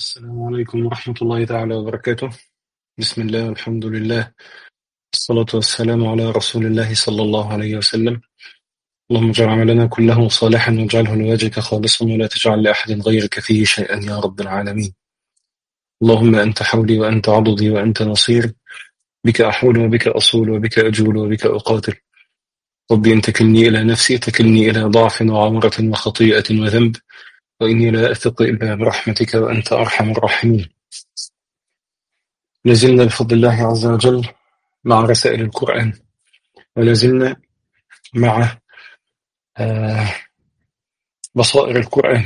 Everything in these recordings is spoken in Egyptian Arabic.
السلام عليكم ورحمة الله تعالى وبركاته بسم الله والحمد لله الصلاة والسلام على رسول الله صلى الله عليه وسلم اللهم اجعل عملنا كله صالحا واجعله لوجهك خالصا ولا تجعل لأحد غيرك فيه شيئا يا رب العالمين اللهم أنت حولي وأنت عضدي وأنت نصير بك أحول وبك أصول وبك أجول وبك أقاتل ربي إن تكلني إلى نفسي تكلني إلى ضعف وعورة وخطيئة وذنب وإني لا أثق إلا برحمتك وأنت أرحم الراحمين لازلنا بفضل الله عز وجل مع رسائل القرآن ولازلنا مع آه، بصائر القرآن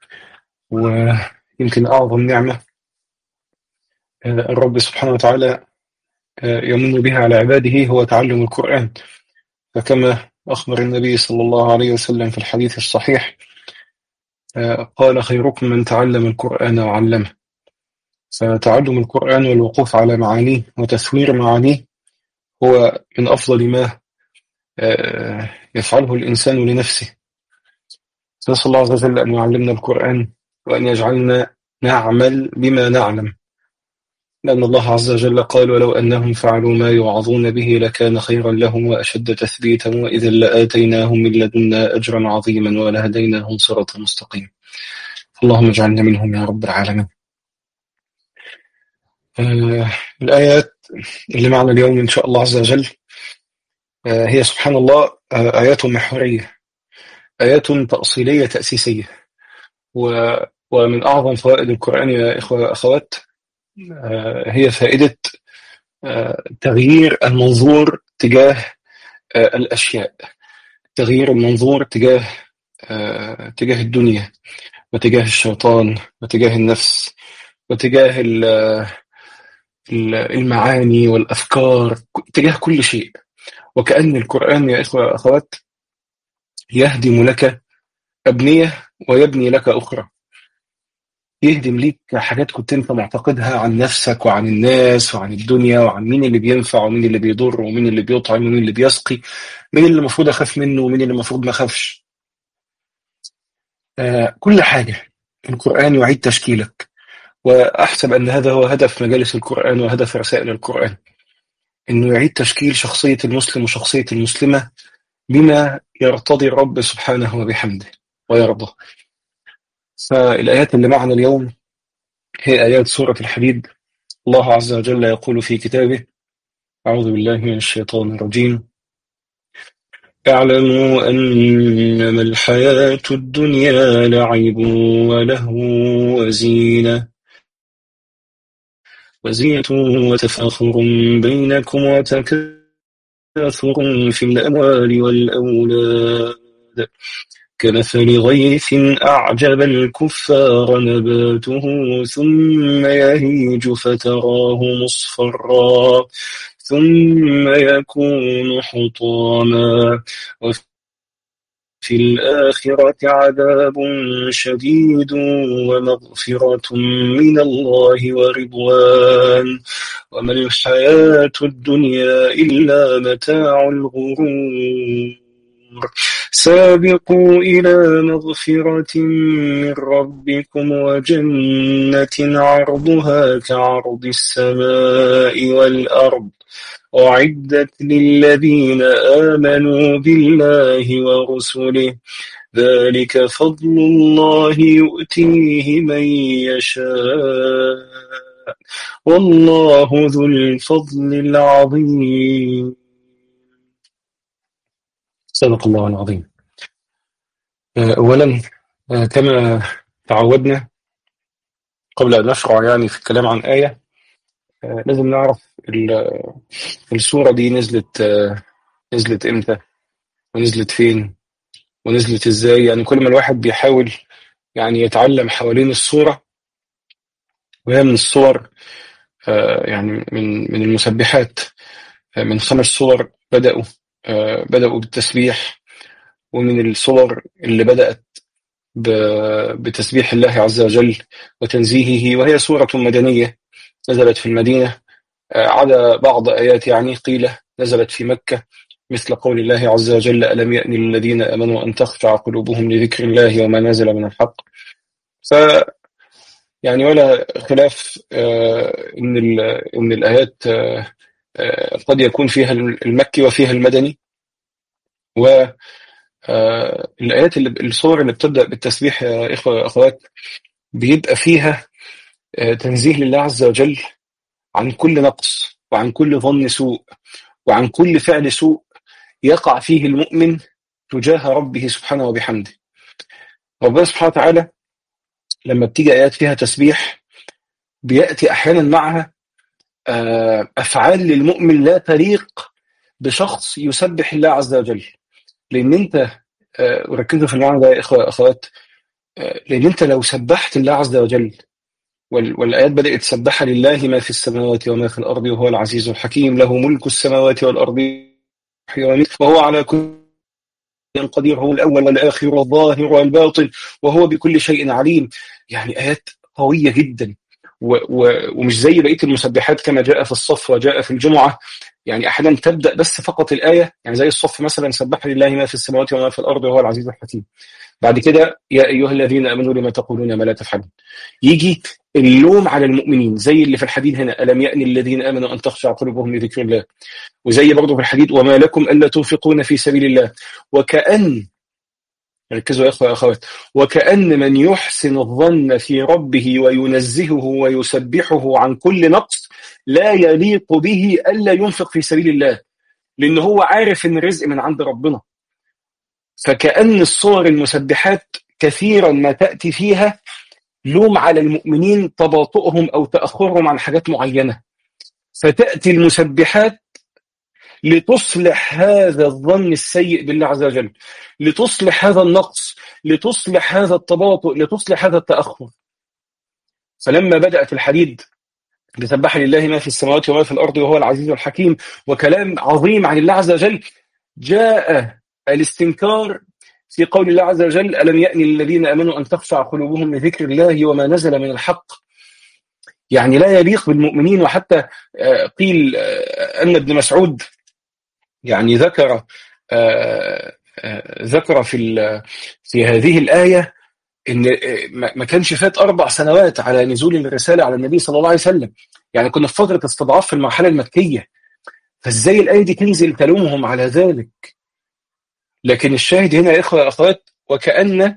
ويمكن أعظم نعمة آه، الرب سبحانه وتعالى آه، يمن بها على عباده هو تعلم القرآن فكما أخبر النبي صلى الله عليه وسلم في الحديث الصحيح قال خيركم من تعلم القرآن وعلمه فتعلم القرآن والوقوف على معانيه وتثوير معانيه هو من أفضل ما آه، يفعله الإنسان لنفسه نسأل الله عز وجل أن يعلمنا القرآن وأن يجعلنا نعمل بما نعلم لأن الله عز وجل قال ولو أنهم فعلوا ما يوعظون به لكان خيرا لهم وأشد تثبيتا وإذا لآتيناهم من لدنا أجرا عظيما ولهديناهم صراطا مستقيما اللهم اجعلنا منهم يا رب العالمين آه الآيات اللي معنا اليوم إن شاء الله عز وجل آه هي سبحان الله آه آيات محورية آيات تأصيلية تأسيسية و ومن أعظم فوائد القرآن يا إخوة وأخوات آه، هي فائدة آه، تغيير المنظور تجاه آه، الأشياء تغيير المنظور تجاه تجاه الدنيا وتجاه الشيطان وتجاه النفس وتجاه المعاني والأفكار تجاه كل شيء وكأن القرآن يا إخوة وأخوات يهدم لك أبنية ويبني لك أخرى يهدم ليك حاجات كنت انت معتقدها عن نفسك وعن الناس وعن الدنيا وعن مين اللي بينفع ومين اللي بيضر ومين اللي بيطعم ومين اللي بيسقي مين اللي المفروض اخاف منه ومين اللي المفروض ما اخافش آه كل حاجة القرآن يعيد تشكيلك وأحسب أن هذا هو هدف مجالس القرآن وهدف رسائل القرآن أنه يعيد تشكيل شخصية المسلم وشخصية المسلمة بما يرتضي الرب سبحانه وبحمده ويرضى فالآيات اللي معنا اليوم هي آيات سورة الحديد الله عز وجل يقول في كتابه أعوذ بالله من الشيطان الرجيم اعلموا أنما الحياة الدنيا لعب ولهو وزينة وزينة وتفاخر بينكم وتكاثر في الأموال والأولاد كمثل غيث أعجب الكفار نباته ثم يهيج فتراه مصفرا ثم يكون حطاما وفي الآخرة عذاب شديد ومغفرة من الله ورضوان وما الحياة الدنيا إلا متاع الغرور سابقوا إلى مغفرة من ربكم وجنة عرضها كعرض السماء والأرض أعدت للذين آمنوا بالله ورسله ذلك فضل الله يؤتيه من يشاء والله ذو الفضل العظيم صدق الله العظيم آه، أولا آه، كما تعودنا قبل أن نشرع يعني في الكلام عن آية آه، لازم نعرف السورة دي نزلت نزلت إمتى ونزلت فين ونزلت إزاي يعني كل ما الواحد بيحاول يعني يتعلم حوالين الصورة وهي من الصور يعني من من المسبحات من خمس صور بدأوا بدأوا بالتسبيح ومن الصور اللي بدأت بتسبيح الله عز وجل وتنزيهه وهي سورة مدنية نزلت في المدينة آه، على بعض آيات يعني قيل نزلت في مكة مثل قول الله عز وجل ألم يأن للذين آمنوا أن تخشع قلوبهم لذكر الله وما نزل من الحق ف يعني ولا خلاف آه، ان ال- ان الايات آه، آه، قد يكون فيها المكي وفيها المدني والآيات اللي الصور اللي بتبدأ بالتسبيح يا إخوة وأخوات بيبقى فيها آه، تنزيه لله عز وجل عن كل نقص وعن كل ظن سوء وعن كل فعل سوء يقع فيه المؤمن تجاه ربه سبحانه وبحمده ربنا سبحانه وتعالى لما بتيجي آيات فيها تسبيح بيأتي أحيانا معها آه، أفعال للمؤمن لا تليق بشخص يسبح الله عز وجل لأن أنت آه، وركزوا في المعنى ده يا إخوة أخوات آه، لأن أنت لو سبحت الله عز وجل وال- والآيات بدأت سبح لله ما في السماوات وما في الأرض وهو العزيز الحكيم له ملك السماوات والأرض يحيي ويميت وهو على كل شيء قدير هو الأول والآخر والظاهر والباطن وهو بكل شيء عليم يعني آيات قوية جدا و و ومش زي بقية المسبحات كما جاء في الصف وجاء في الجمعة يعني أحيانا تبدأ بس فقط الآية يعني زي الصف مثلا سبح لله ما في السماوات وما في الأرض وهو العزيز الحكيم بعد كده يا أيها الذين آمنوا لما تقولون ما لا تفعلون يجي اللوم على المؤمنين زي اللي في الحديد هنا ألم يأن الذين آمنوا أن تخشع قلوبهم لذكر الله وزي برضه في الحديد وما لكم ألا تنفقون في سبيل الله وكأن ركزوا يا أخوة يا أخوات وكأن من يحسن الظن في ربه وينزهه ويسبحه عن كل نقص لا يليق به ألا ينفق في سبيل الله لأن هو عارف إن الرزق من عند ربنا فكأن الصور المسبحات كثيرا ما تأتي فيها لوم على المؤمنين تباطؤهم أو تأخرهم عن حاجات معينة فتأتي المسبحات لتصلح هذا الظن السيء بالله عز وجل لتصلح هذا النقص لتصلح هذا التباطؤ لتصلح هذا التأخر فلما بدأت الحديد لسبح لله ما في السماوات وما في الأرض وهو العزيز الحكيم وكلام عظيم عن الله عز وجل جاء الاستنكار في قول الله عز وجل ألم يأن الذين أمنوا أن تخشع قلوبهم لذكر الله وما نزل من الحق يعني لا يليق بالمؤمنين وحتى آه، قيل آه، أن ابن مسعود يعني ذكر آه، آه، ذكر في ال- في هذه الآية إن آه، ما ما كانش فات أربع سنوات على نزول الرسالة على النبي صلى الله عليه وسلم يعني كنا في فترة استضعاف في المرحلة المكية فإزاي الآية دي تنزل تلومهم على ذلك لكن الشاهد هنا يا إخوة يا أخوات وكأن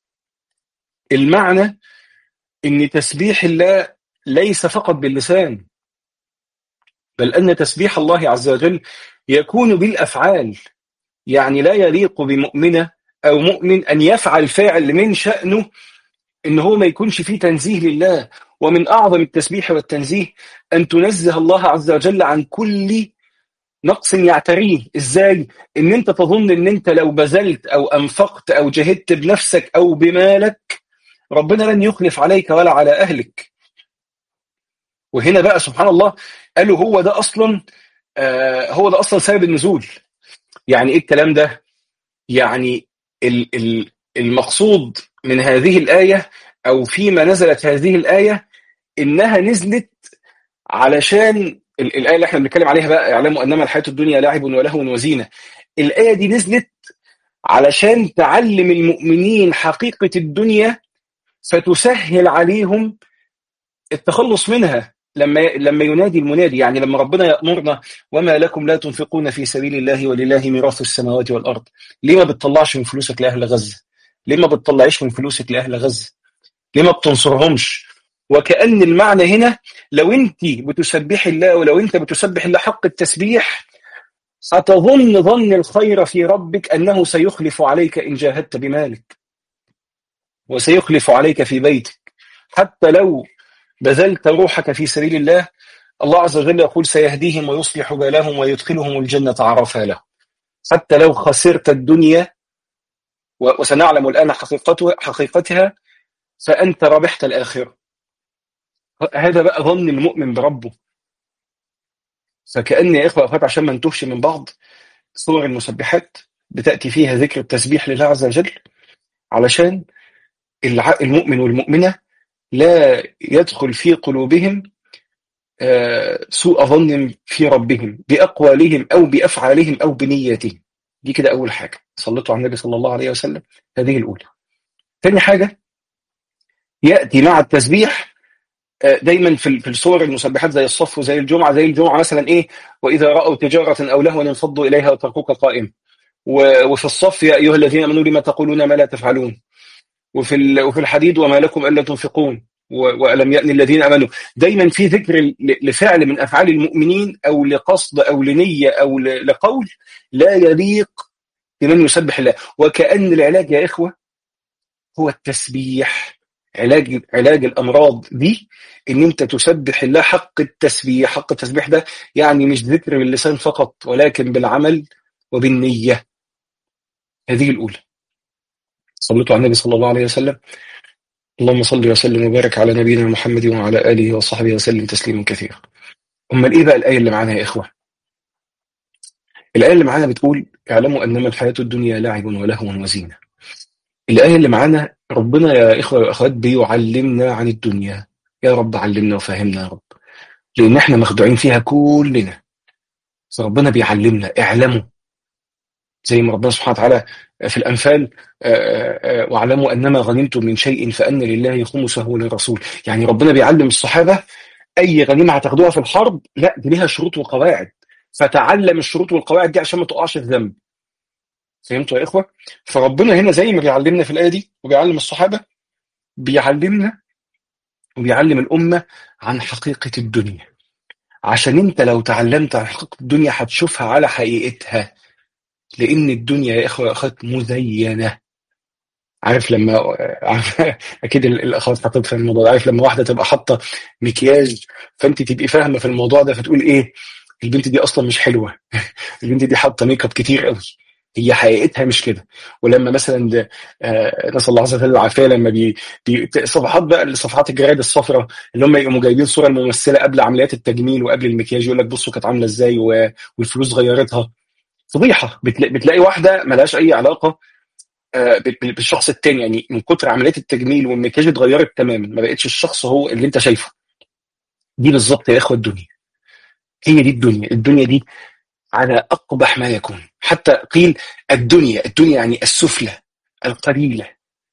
المعنى إن تسبيح الله ليس فقط باللسان بل أن تسبيح الله عز وجل يكون بالأفعال يعني لا يليق بمؤمنة أو مؤمن أن يفعل فعل من شأنه إن هو ما يكونش فيه تنزيه لله ومن أعظم التسبيح والتنزيه أن تنزه الله عز وجل عن كل نقص يعتريه إزاي؟ إن أنت تظن إن أنت لو بذلت أو أنفقت أو جهدت بنفسك أو بمالك ربنا لن يخلف عليك ولا على أهلك وهنا بقى سبحان الله قالوا هو ده أصلا آه هو ده أصلا سبب النزول يعني إيه الكلام ده؟ يعني ال- ال- المقصود من هذه الآية أو فيما نزلت هذه الآية إنها نزلت علشان ال- الآية اللي احنا بنتكلم عليها بقى اعلموا أنما الحياة الدنيا لعب ولهو وزينة الآية دي نزلت علشان تعلم المؤمنين حقيقة الدنيا فتسهل عليهم التخلص منها لما لما ينادي المنادي يعني لما ربنا يأمرنا وما لكم لا تنفقون في سبيل الله ولله ميراث السماوات والأرض ليه ما بتطلعش من فلوسك لأهل غزة ليه ما بتطلعيش من فلوسك لأهل غزة ليه ما بتنصرهمش وكأن المعنى هنا لو انت بتسبح الله ولو انت بتسبح الله حق التسبيح ستظن ظن الخير في ربك أنه سيخلف عليك إن جاهدت بمالك وسيخلف عليك في بيتك حتى لو بذلت روحك في سبيل الله الله عز وجل يقول سيهديهم ويصلح بالهم ويدخلهم الجنة عرفها له حتى لو خسرت الدنيا و- وسنعلم الآن حقيقته حقيقتها فأنت ربحت الآخرة هذا بقى ظن المؤمن بربه فكأن يا إخوة أخوات عشان ما نتوهش من بعض صور المسبحات بتأتي فيها ذكر التسبيح لله عز وجل علشان الع- المؤمن والمؤمنة لا يدخل في قلوبهم آه، سوء ظن في ربهم بأقوالهم أو بأفعالهم أو بنياتهم دي كده أول حاجة صليتوا على النبي صلى الله عليه وسلم هذه الأولى ثاني حاجة يأتي مع التسبيح آه، دايما في في الصور المسبحات زي الصف وزي الجمعه زي الجمعه مثلا ايه واذا راوا تجاره او لهوا انفضوا اليها وتركوك قائم و- وفي الصف يا ايها الذين امنوا لما تقولون ما لا تفعلون وفي ال- وفي الحديد وما لكم الا تنفقون و- والم يأن الذين امنوا دايما في ذكر ل- لفعل من افعال المؤمنين او لقصد او لنيه او ل- لقول لا يليق بمن يسبح الله وكأن العلاج يا اخوه هو التسبيح علاج علاج الامراض دي ان انت تسبح الله حق التسبيح حق التسبيح ده يعني مش ذكر باللسان فقط ولكن بالعمل وبالنيه هذه الاولى صليتوا على النبي صلى الله عليه وسلم اللهم صل وسلم وبارك على نبينا محمد وعلى اله وصحبه وسلم تسليما كثيرا امال ايه بقى الايه اللي معانا يا اخوه الايه اللي معانا بتقول اعلموا انما الحياه الدنيا لعب ولهو وزينه الآية اللي معانا ربنا يا إخوة وأخوات بيعلمنا عن الدنيا يا رب علمنا وفهمنا يا رب لأن إحنا مخدوعين فيها كلنا فربنا بيعلمنا اعلموا زي ما ربنا سبحانه وتعالى في الأنفال آه، آه، واعلموا أنما غنمتم من شيء فأن لله خمسه وللرسول يعني ربنا بيعلم الصحابة أي غنيمة هتاخدوها في الحرب لا دي ليها شروط وقواعد فتعلم الشروط والقواعد دي عشان ما تقعش في ذنب فهمتوا يا إخوة فربنا هنا زي ما بيعلمنا في الآية دي وبيعلم الصحابة بيعلمنا وبيعلم الأمة عن حقيقة الدنيا عشان انت لو تعلمت عن حقيقة الدنيا هتشوفها على حقيقتها لأن الدنيا يا إخوة يا أخوات مزينة عارف لما عارف أكيد ال- الأخوات حطت في الموضوع ده عارف لما واحدة تبقى حاطة مكياج فأنت تبقي فاهمة في الموضوع ده فتقول إيه البنت دي أصلا مش حلوة البنت دي حاطة ميك اب كتير قوي هي حقيقتها مش كده ولما مثلا ده آه نسال الله عز وجل العافيه لما بي, بي صفحات بقى صفحات الجرايد الصفراء اللي هم يقوموا جايبين صوره الممثله قبل عمليات التجميل وقبل المكياج يقول لك بصوا كانت عامله ازاي و- والفلوس غيرتها فضيحه بتلاقي, بتلاقي واحده ملهاش اي علاقه آه، بال- بال- بالشخص التاني يعني من كتر عمليات التجميل والمكياج اتغيرت تماما ما بقتش الشخص هو اللي انت شايفه دي بالظبط يا اخوه الدنيا هي دي الدنيا الدنيا دي على أقبح ما يكون حتى قيل الدنيا الدنيا يعني السفلى القليلة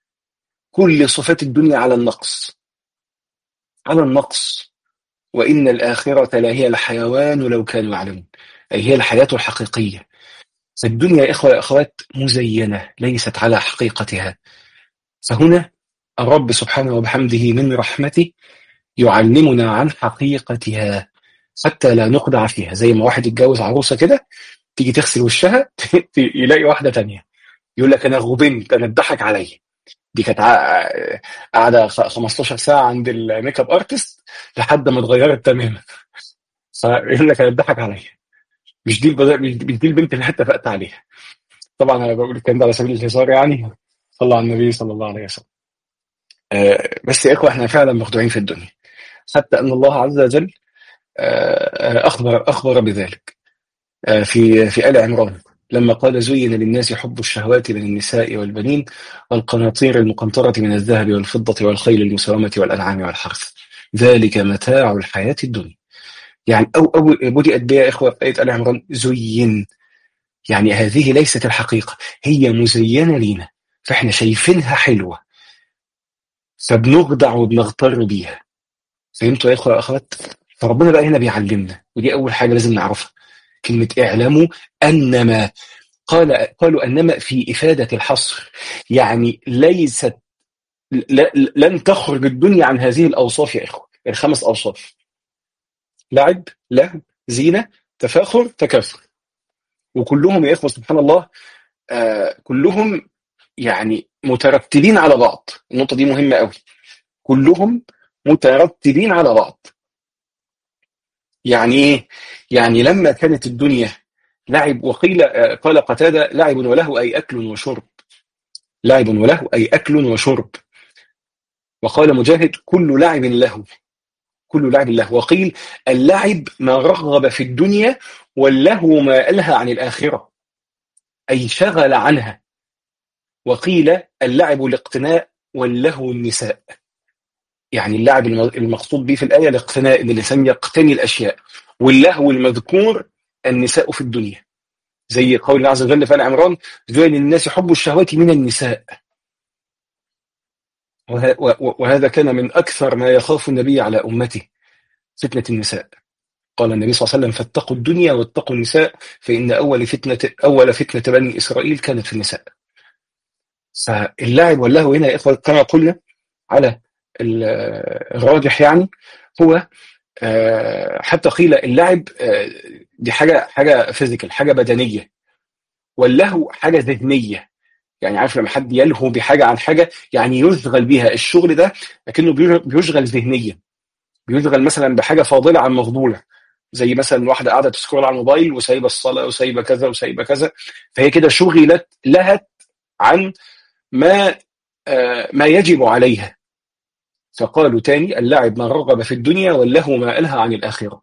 كل صفات الدنيا على النقص على النقص وإن الآخرة لهي الحيوان لو كانوا يعلمون أي هي الحياة الحقيقية فالدنيا يا إخوة يا أخوات مزينة ليست على حقيقتها فهنا الرب سبحانه وبحمده من رحمته يعلمنا عن حقيقتها حتى لا نخدع فيها زي ما واحد يتجوز عروسة كده تيجي تغسل وشها يلاقي واحدة تانية يقول لك انا غبنت انا اتضحك عليا دي كانت ع- قاعده خ- 15 ساعه عند الميك اب ارتست لحد ما اتغيرت تماما فيقول لك انا اتضحك عليا مش دي البدا... مش مش دي البنت اللي أنا اتفقت عليها طبعا انا بقول الكلام ده على سبيل الهزار يعني صلى على النبي صلى الله عليه وسلم آه بس يا اخوه احنا فعلا مخدوعين في الدنيا حتى ان الله عز وجل آه آه، اخبر اخبر بذلك آه في في ال عمران لما قال زين للناس حب الشهوات من النساء والبنين والقناطير المقنطرة من الذهب والفضة والخيل المسومة والأنعام والحرث ذلك متاع الحياة الدنيا يعني أو أو بدأت بها يا إخوة في آية آل عمران زين يعني هذه ليست الحقيقة هي مزينة لينا فإحنا شايفينها حلوة فبنخدع وبنغتر بيها فهمتوا يا إخوة يا أخوات فربنا بقى هنا بيعلمنا ودي أول حاجة لازم نعرفها كلمة اعلموا أنما قال قالوا أنما في إفادة الحصر يعني ليست ل- لن تخرج الدنيا عن هذه الأوصاف يا إخوة الخمس أوصاف لعب لهو زينة تفاخر تكاثر وكلهم يا إخوة سبحان الله آه كلهم يعني مترتبين على بعض النقطة دي مهمة قوي كلهم مترتبين على بعض يعني إيه؟ يعني لما كانت الدنيا لعب وقيل آه، قال قتادة لعب وله أي أكل وشرب لعب وله أي أكل وشرب وقال مجاهد كل لعب له كل لعب له وقيل اللعب ما رغب في الدنيا واللهو ما ألهى عن الآخرة أي شغل عنها وقيل اللعب الاقتناء واللهو النساء يعني اللعب الم- المقصود به في الآية الاقتناء إن الإنسان يقتني الأشياء واللهو المذكور النساء في الدنيا زي قول الله عز وجل في آل عمران زين للناس حب الشهوات من النساء وه- و- وهذا كان من أكثر ما يخاف النبي على أمته فتنة النساء قال النبي صلى الله عليه وسلم فاتقوا الدنيا واتقوا النساء فإن أول فتنة أول فتنة بني إسرائيل كانت في النساء فاللاعب واللهو هنا يا إخوة كما قلنا على ال- الراجح يعني هو آه، حتى قيل اللعب آه، دي حاجة حاجة فيزيكال حاجة بدنية واللهو حاجة ذهنية يعني عارف لما حد يلهو بحاجة عن حاجة يعني يشغل بيها الشغل ده لكنه بيش- بيشغل ذهنيا بيشغل مثلا بحاجة فاضلة عن مفضولة زي مثلا واحدة قاعدة تسكرول على الموبايل وسايبة الصلاة وسايبة كذا وسايبة كذا فهي كده شغلت لهت عن ما آه، ما يجب عليها فقالوا تاني اللعب ما رغب في الدنيا واللهو ما ألهى عن الآخرة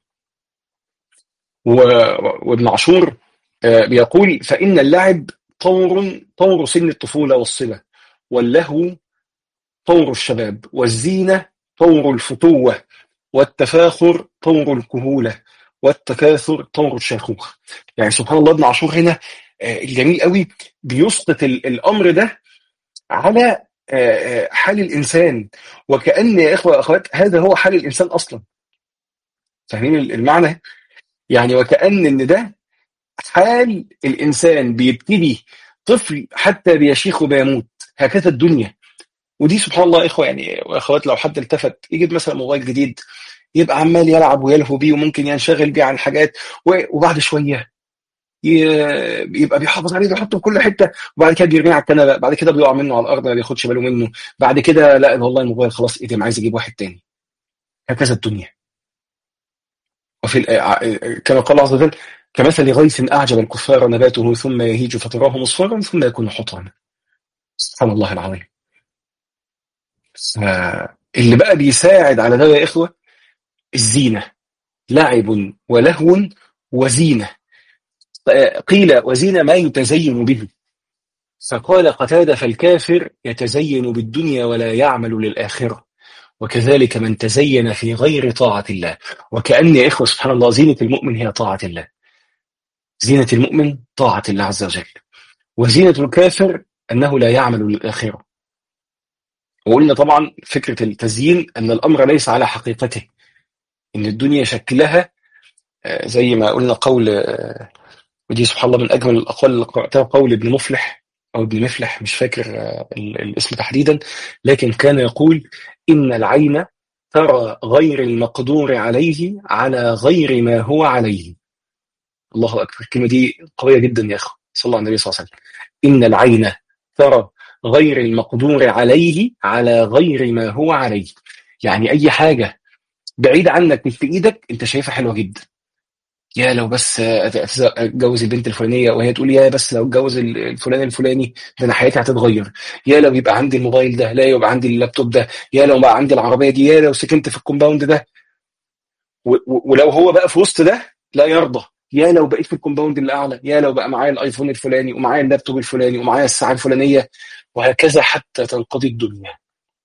و- وابن عاشور آه، بيقول فإن اللعب طور طور سن الطفولة والصلة واللهو طور الشباب والزينة طور الفتوة والتفاخر طور الكهولة والتكاثر طور الشيخوخة يعني سبحان الله ابن عاشور هنا آه، الجميل قوي بيسقط ال- الأمر ده على آه، آه، حال الإنسان وكأن يا إخوة وأخوات هذا هو حال الإنسان أصلا فاهمين المعنى يعني وكأن إن ده حال الإنسان بيبتدي طفل حتى بيشيخ وبيموت هكذا الدنيا ودي سبحان الله يا إخوة يعني وأخوات لو حد التفت يجيب مثلا موبايل جديد يبقى عمال يلعب ويلهو بيه وممكن ينشغل بيه عن حاجات و- وبعد شوية ي- يبقى بيحافظ عليه بيحطه في كل حتة وبعد كده بيرميه على الكنبة بعد كده بيقع منه على الأرض ما بياخدش باله منه بعد كده لا والله الموبايل خلاص إيه عايز أجيب واحد تاني هكذا الدنيا وفي الآ- كما قال الله عز وجل كمثل غيث أعجب الكفار نباته ثم يهيج فتراه مصفرا ثم يكون حطاما سبحان الله العظيم اللي بقى بيساعد على ده يا إخوة الزينة لعب ولهو وزينة قيل وزينة ما يتزين به فقال قتادة فالكافر يتزين بالدنيا ولا يعمل للآخرة وكذلك من تزين في غير طاعة الله وكأن يا إخوة سبحان الله زينة المؤمن هي طاعة الله زينة المؤمن طاعة الله عز وجل وزينة الكافر أنه لا يعمل للآخرة وقلنا طبعا فكرة التزيين أن الأمر ليس على حقيقته إن الدنيا شكلها آه، زي ما قلنا قول آه، ودي سبحان الله من أجمل الأقوال اللي قرأتها قول ابن مفلح أو ابن مفلح مش فاكر آه، ال- الاسم تحديدا لكن كان يقول إن العين ترى غير المقدور عليه على غير ما هو عليه الله أكبر الكلمة دي قوية جدا يا أخي صلى الله عليه النبي صلى الله عليه وسلم إن العين ترى غير المقدور عليه على غير ما هو عليه يعني أي حاجة بعيد عنك مش في إيدك أنت شايفها حلوة جدا يا لو بس اتجوز البنت الفلانيه وهي تقول يا بس لو اتجوز الفلان الفلاني ده انا حياتي هتتغير يا لو يبقى عندي الموبايل ده لا يبقى عندي اللابتوب ده يا لو بقى عندي العربيه دي يا لو سكنت في الكومباوند ده و- و- ولو هو بقى في وسط ده لا يرضى يا لو بقيت في الكومباوند اللي اعلى يا لو بقى معايا الايفون الفلاني ومعايا اللابتوب الفلاني ومعايا الساعه الفلانيه وهكذا حتى تنقضي الدنيا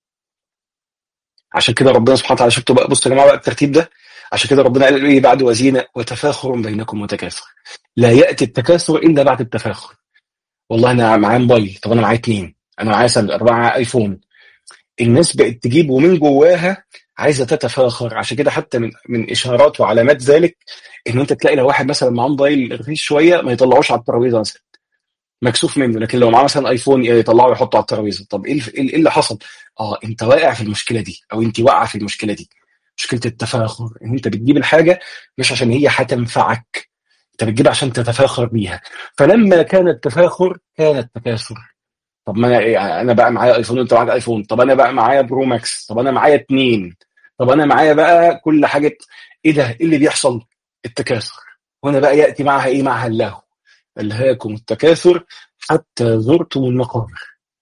عشان كده ربنا سبحانه وتعالى شفتوا بقى بصوا يا جماعه بقى الترتيب ده عشان كده ربنا قال ايه بعد وزينه وتفاخر بينكم وتكاثر لا ياتي التكاثر الا بعد التفاخر والله انا معايا موبايل طب انا معايا اتنين انا معايا سامسونج معايا ايفون الناس بقت تجيب ومن جواها عايزه تتفاخر عشان كده حتى من من اشارات وعلامات ذلك ان انت تلاقي لو واحد مثلا معاه موبايل رخيص شويه ما يطلعوش على الترابيزه مثلا مكسوف منه لكن لو معاه مثلا ايفون يطلعه ويحطه على الترابيزه طب ايه الف- ايه اللي حصل؟ اه انت واقع في المشكله دي او انت واقعه في المشكله دي مشكله التفاخر ان انت بتجيب الحاجه مش عشان هي هتنفعك انت بتجيبها عشان تتفاخر بيها فلما كان التفاخر كان التكاثر طب ما انا إيه، انا بقى معايا ايفون وانت معاك ايفون طب انا بقى معايا برو ماكس طب انا معايا اتنين طب انا معايا بقى كل حاجه ايه ده ايه اللي بيحصل التكاثر هنا بقى ياتي معها ايه معها اللهو الهاكم التكاثر حتى زرتم المقابر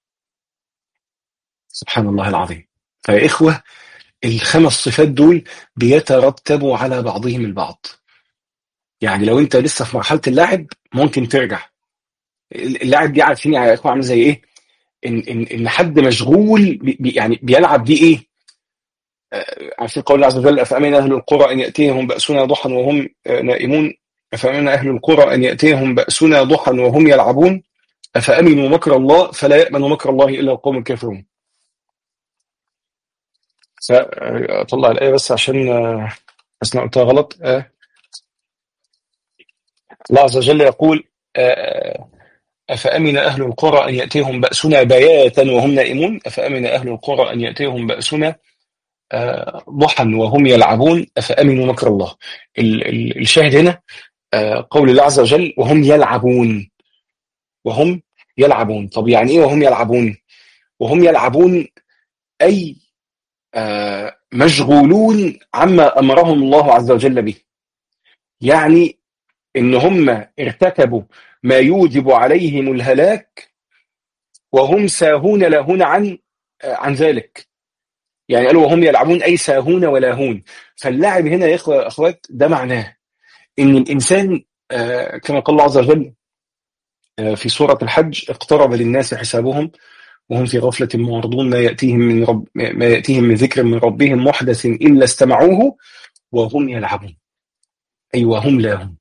سبحان الله العظيم فيا إخوة الخمس صفات دول بيترتبوا على بعضهم البعض يعني لو انت لسه في مرحلة اللعب ممكن ترجع اللاعب دي عارفين يا اخوة عامل زي ايه ان ان ان حد مشغول بي بي- يعني بيلعب دي ايه آه، عارفين قول الله عز وجل افامن اهل القرى ان ياتيهم باسنا ضحى وهم آه، نائمون افامن اهل القرى ان ياتيهم باسنا ضحى وهم يلعبون افامنوا مكر الله فلا يامن مكر الله الا القوم الكافرون فأطلع الآية بس عشان آه، حاسس إن قلتها غلط آه، الله عز وجل يقول آه، أفأمن أهل القرى أن يأتيهم بأسنا بياتا وهم نائمون أفأمن أهل القرى أن يأتيهم بأسنا آه، ضحى وهم يلعبون أفأمنوا مكر الله ال- ال- الشاهد هنا آه، قول الله عز وجل وهم يلعبون وهم يلعبون طب يعني إيه وهم يلعبون وهم يلعبون أي آه، مشغولون عما أمرهم الله عز وجل به يعني إن هم ارتكبوا ما يوجب عليهم الهلاك وهم ساهون لاهون عن آه، عن ذلك يعني قالوا وهم يلعبون أي ساهون ولاهون فاللعب هنا يا إخوة أخوات ده معناه إن الإنسان آه، كما قال الله عز وجل آه، في سورة الحج اقترب للناس حسابهم وهم في غفلة معرضون ما يأتيهم من رب ما يأتيهم من ذكر من ربهم محدث إلا استمعوه وهم يلعبون أي وهم لاهون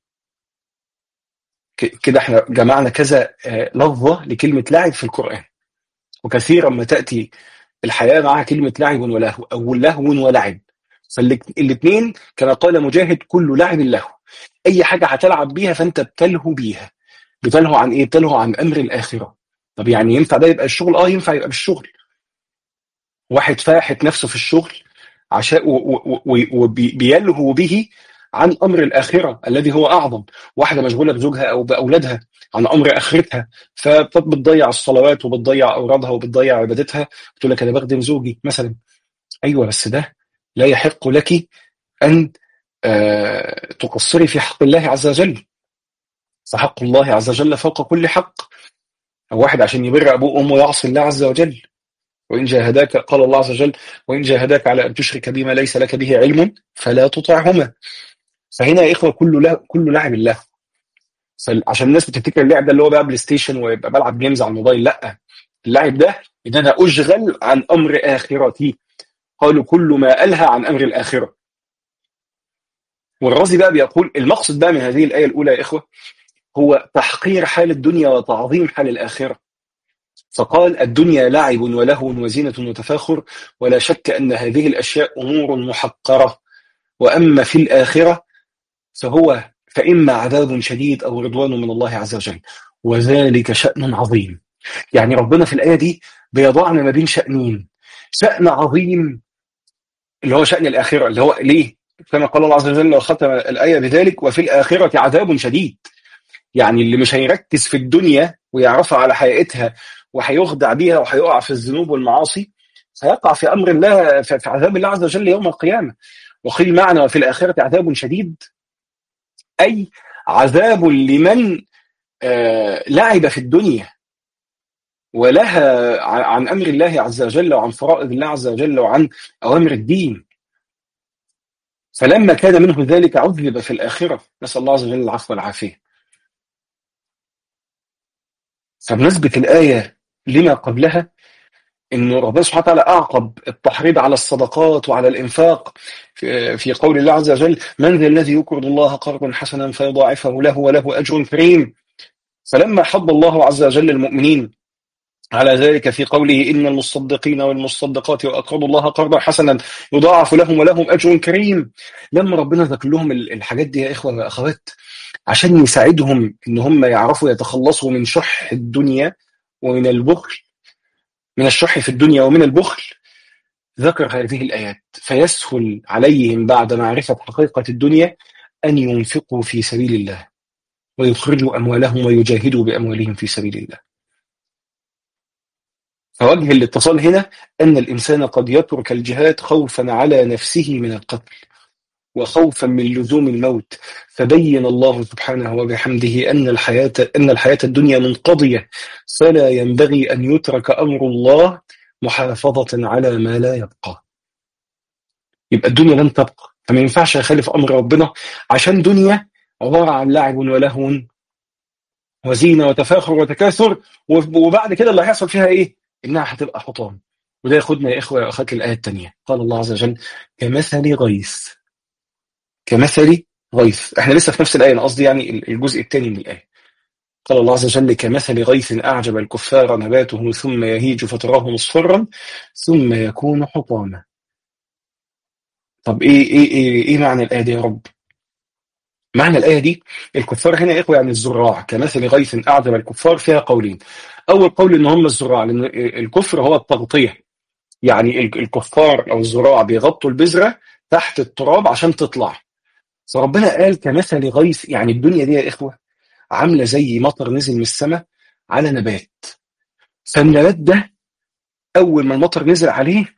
ك- كده احنا جمعنا كذا آه، لفظة لكلمة لعب في القرآن وكثيرا ما تأتي الحياة معها كلمة لعب ولهو أو لهو ولعب فالاثنين كما قال مجاهد كل لعب لهو أي حاجة هتلعب بيها فأنت بتلهو بيها بتلهو عن إيه؟ بتلهو عن أمر الآخرة طب يعني ينفع ده يبقى الشغل؟ آه ينفع يبقى بالشغل واحد فاحت نفسه في الشغل عشان وبيلهو به عن امر الاخره الذي هو اعظم واحده مشغوله بزوجها او باولادها عن امر اخرتها فبتضيع الصلوات وبتضيع اورادها وبتضيع عبادتها بتقول لك انا بخدم زوجي مثلا ايوه بس ده لا يحق لك ان آه، تقصري في حق الله عز وجل فحق الله عز وجل فوق كل حق أو واحد عشان يبر ابوه وامه يعصي الله عز وجل وإن جاهداك قال الله عز وجل وإن جاهداك على أن تشرك بما ليس لك به علم فلا تطعهما فهنا يا إخوة كل له كل لعب الله عشان الناس بتفتكر اللعب ده اللي هو بقى بلاي ستيشن ويبقى بلعب جيمز على الموبايل لا اللعب ده ان انا اشغل عن امر اخرتي قالوا كل ما الهى عن امر الاخره والرازي بقى بيقول المقصد بقى من هذه الايه الاولى يا اخوه هو تحقير حال الدنيا وتعظيم حال الاخره فقال الدنيا لعب ولهو وزينة وتفاخر ولا شك أن هذه الأشياء أمور محقرة وأما في الآخرة فهو فإما عذاب شديد أو رضوان من الله عز وجل وذلك شأن عظيم يعني ربنا في الآية دي بيضعنا ما بين شأنين شأن عظيم اللي هو شأن الآخرة اللي هو ليه كما قال الله عز وجل وختم الآية بذلك وفي الآخرة عذاب شديد يعني اللي مش هيركز في الدنيا ويعرفها على حقيقتها وهيخدع بيها وهيقع في الذنوب والمعاصي سيقع في امر الله في عذاب الله عز وجل يوم القيامه وقيل معنى وفي الاخره عذاب شديد اي عذاب لمن آه لعب في الدنيا ولها عن امر الله عز وجل وعن فرائض الله عز وجل وعن اوامر الدين فلما كان منه ذلك عذب في الاخره نسال الله عز وجل العفو والعافيه فبنسبه الايه لما قبلها ان ربنا سبحانه وتعالى اعقب التحريض على الصدقات وعلى الانفاق في في قول الله عز وجل من ذا الذي يقرض الله قرضا حسنا فيضاعفه له وله اجر كريم فلما حض الله عز وجل المؤمنين على ذلك في قوله ان المصدقين والمصدقات واقرضوا الله قرضا حسنا يضاعف لهم ولهم اجر كريم لما ربنا ذكر لهم الحاجات دي يا اخوه واخوات عشان يساعدهم ان هم يعرفوا يتخلصوا من شح الدنيا ومن البخل من الشح في الدنيا ومن البخل ذكر هذه الآيات فيسهل عليهم بعد معرفة حقيقة الدنيا أن ينفقوا في سبيل الله ويخرجوا أموالهم ويجاهدوا بأموالهم في سبيل الله فوجه الاتصال هنا أن الإنسان قد يترك الجهاد خوفا على نفسه من القتل وخوفا من لزوم الموت فبين الله سبحانه وبحمده أن الحياة أن الحياة الدنيا منقضية فلا ينبغي أن يترك أمر الله محافظة على ما لا يبقى يبقى الدنيا لن تبقى فما ينفعش يخالف أمر ربنا عشان دنيا عبارة عن لعب ولهو وزينة وتفاخر وتكاثر وبعد كده اللي هيحصل فيها إيه؟ إنها هتبقى حطام وده ياخدنا يا إخوة يا أخوات الآية الثانية قال الله عز وجل كمثل غيث كمثل غيث احنا لسه في نفس الآية أنا قصدي يعني الجزء الثاني من الآية قال الله عز وجل كمثل غيث أعجب الكفار نباته ثم يهيج فتراه مصفرا ثم يكون حطاما طب ايه ايه ايه, إيه معنى الايه دي يا رب معنى الايه دي الكفار هنا يا اخوه يعني الزراع كمثل غيث اعجب الكفار فيها قولين اول قول ان هم الزراع لان الكفر هو التغطيه يعني ال- الكفار او الزراع بيغطوا البذره تحت التراب عشان تطلع فربنا قال كمثل غيث يعني الدنيا دي يا اخوه عامله زي مطر نزل من السماء على نبات فالنبات ده اول ما المطر نزل عليه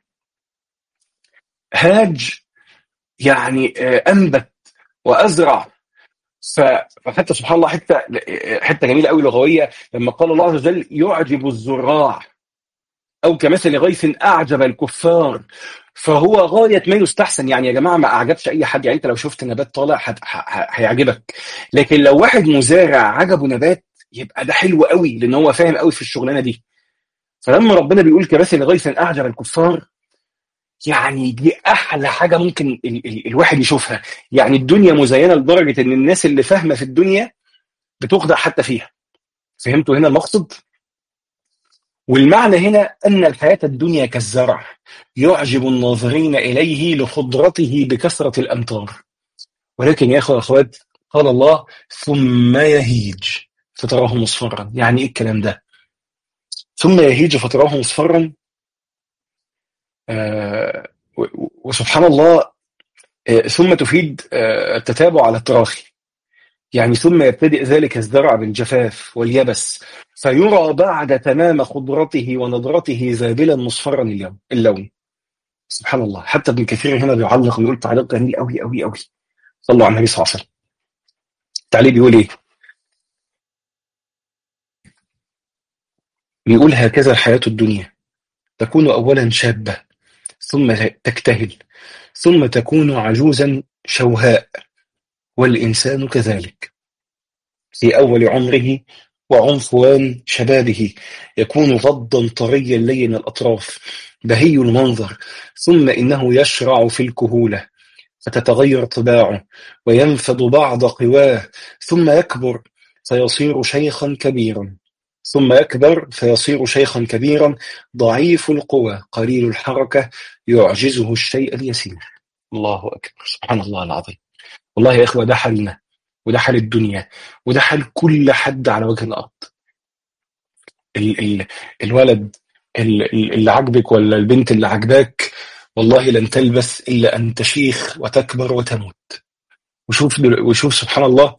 هاج يعني آه، انبت وازرع ف- فحتى سبحان الله حته حته جميله قوي لغويه لما قال الله عز وجل يعجب الزراع او كمثل غيث اعجب الكفار فهو غايه ما يستحسن يعني يا جماعه ما اعجبش اي حد يعني انت لو شفت نبات طالع هت- ه- ه- هيعجبك لكن لو واحد مزارع عجبه نبات يبقى ده حلو قوي لان هو فاهم قوي في الشغلانه دي فلما ربنا بيقول كمثل غيث اعجب الكفار يعني دي احلى حاجه ممكن ال ال الواحد يشوفها يعني الدنيا مزينه لدرجه ان الناس اللي فاهمه في الدنيا بتخدع حتى فيها فهمتوا هنا المقصد والمعنى هنا ان الحياه الدنيا كالزرع يعجب الناظرين اليه لخضرته بكثره الامطار ولكن يا اخوه واخوات قال الله ثم يهيج فتراه مصفرا يعني ايه الكلام ده ثم يهيج فتراه مصفرا آه و- و- وسبحان الله آه ثم تفيد آه التتابع على التراخي يعني ثم يبتدئ ذلك الزرع بالجفاف واليبس فيرى بعد تمام خضرته ونضرته ذابلا مصفرا اليوم اللون سبحان الله حتى ابن كثير هنا بيعلق ويقول تعليق جميل قوي قوي قوي صلوا على النبي صلى الله عليه وسلم التعليق بيقول ايه بيقول هكذا الحياة الدنيا تكون أولا شابة ثم تكتهل ثم تكون عجوزا شوهاء والإنسان كذلك في أول عمره وعنفوان شبابه يكون غضا طريا لين الأطراف بهي المنظر ثم إنه يشرع في الكهولة فتتغير طباعه وينفد بعض قواه ثم يكبر فيصير شيخا كبيرا ثم يكبر فيصير شيخا كبيرا ضعيف القوى قليل الحركة يعجزه الشيء اليسير الله أكبر سبحان الله العظيم والله يا إخوة ده حالنا وده حال الدنيا وده حال كل حد على وجه الأرض ال ال الولد ال- ال- اللي عاجبك ولا البنت اللي عاجباك والله لن تلبث إلا أن تشيخ وتكبر وتموت وشوف دل- وشوف سبحان الله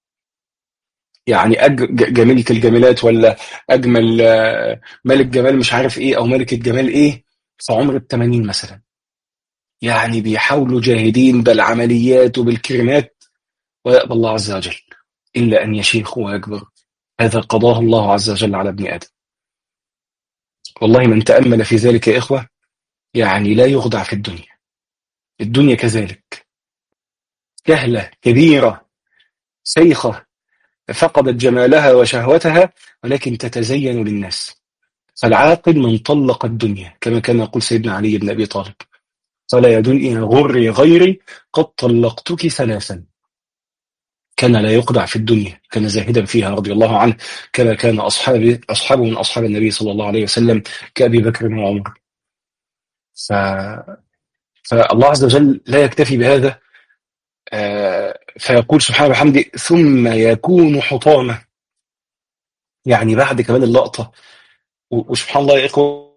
يعني أج ج- جميلة الجميلات ولا أجمل آه، ملك جمال مش عارف إيه أو ملكة جمال إيه في عمر الثمانين مثلا يعني بيحاولوا جاهدين بالعمليات وبالكريمات ويأبى الله عز وجل إلا أن يشيخ ويكبر هذا قضاه الله عز وجل على ابن آدم والله من تأمل في ذلك يا إخوة يعني لا يخدع في الدنيا الدنيا كذلك كهلة كبيرة شيخة فقدت جمالها وشهوتها ولكن تتزين للناس فالعاقل من طلق الدنيا كما كان يقول سيدنا علي بن أبي طالب قال يا دنيا غري غيري قد طلقتك ثلاثا كان لا يخدع في الدنيا كان زاهدا فيها رضي الله عنه كما كان أصحابه أصحابه من أصحاب النبي صلى الله عليه وسلم كأبي بكر وعمر ف... فالله عز وجل لا يكتفي بهذا آه، فيقول سبحانه وبحمده ثم يكون حطاما يعني بعد كمان اللقطة و- وسبحان الله يا إخوة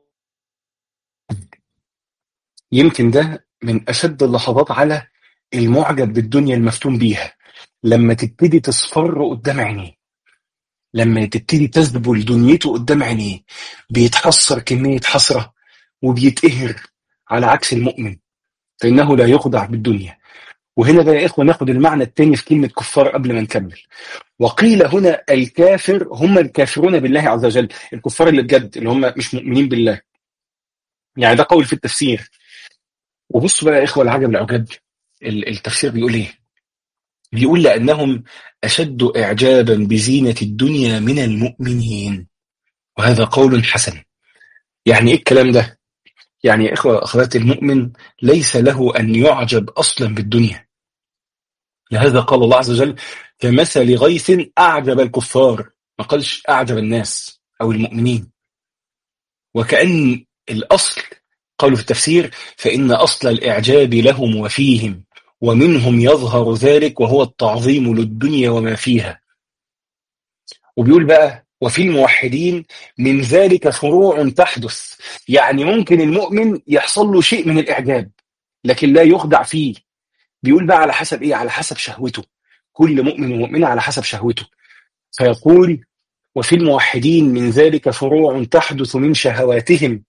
يمكن ده من أشد اللحظات على المعجب بالدنيا المفتون بيها لما تبتدي تصفر قدام عينيه لما تبتدي تذبل دنيته قدام عينيه بيتحسر كمية حسرة وبيتقهر على عكس المؤمن فإنه لا يخدع بالدنيا وهنا بقى يا إخوة ناخد المعنى التاني في كلمة كفار قبل ما نكمل وقيل هنا الكافر هم الكافرون بالله عز وجل الكفار اللي بجد اللي هم مش مؤمنين بالله يعني ده قول في التفسير وبصوا بقى يا إخوة العجب العجاب ال- التفسير بيقول إيه بيقول لأنهم أشد إعجابا بزينة الدنيا من المؤمنين وهذا قول حسن يعني إيه الكلام ده يعني يا إخوة أخوات المؤمن ليس له أن يعجب أصلا بالدنيا لهذا قال الله عز وجل كمثل غيث أعجب الكفار ما قالش أعجب الناس أو المؤمنين وكأن الأصل قالوا في التفسير فإن أصل الإعجاب لهم وفيهم ومنهم يظهر ذلك وهو التعظيم للدنيا وما فيها وبيقول بقى وفي الموحدين من ذلك فروع تحدث يعني ممكن المؤمن يحصل له شيء من الإعجاب لكن لا يخدع فيه بيقول بقى على حسب إيه على حسب شهوته كل مؤمن ومؤمنة على حسب شهوته فيقول وفي الموحدين من ذلك فروع تحدث من شهواتهم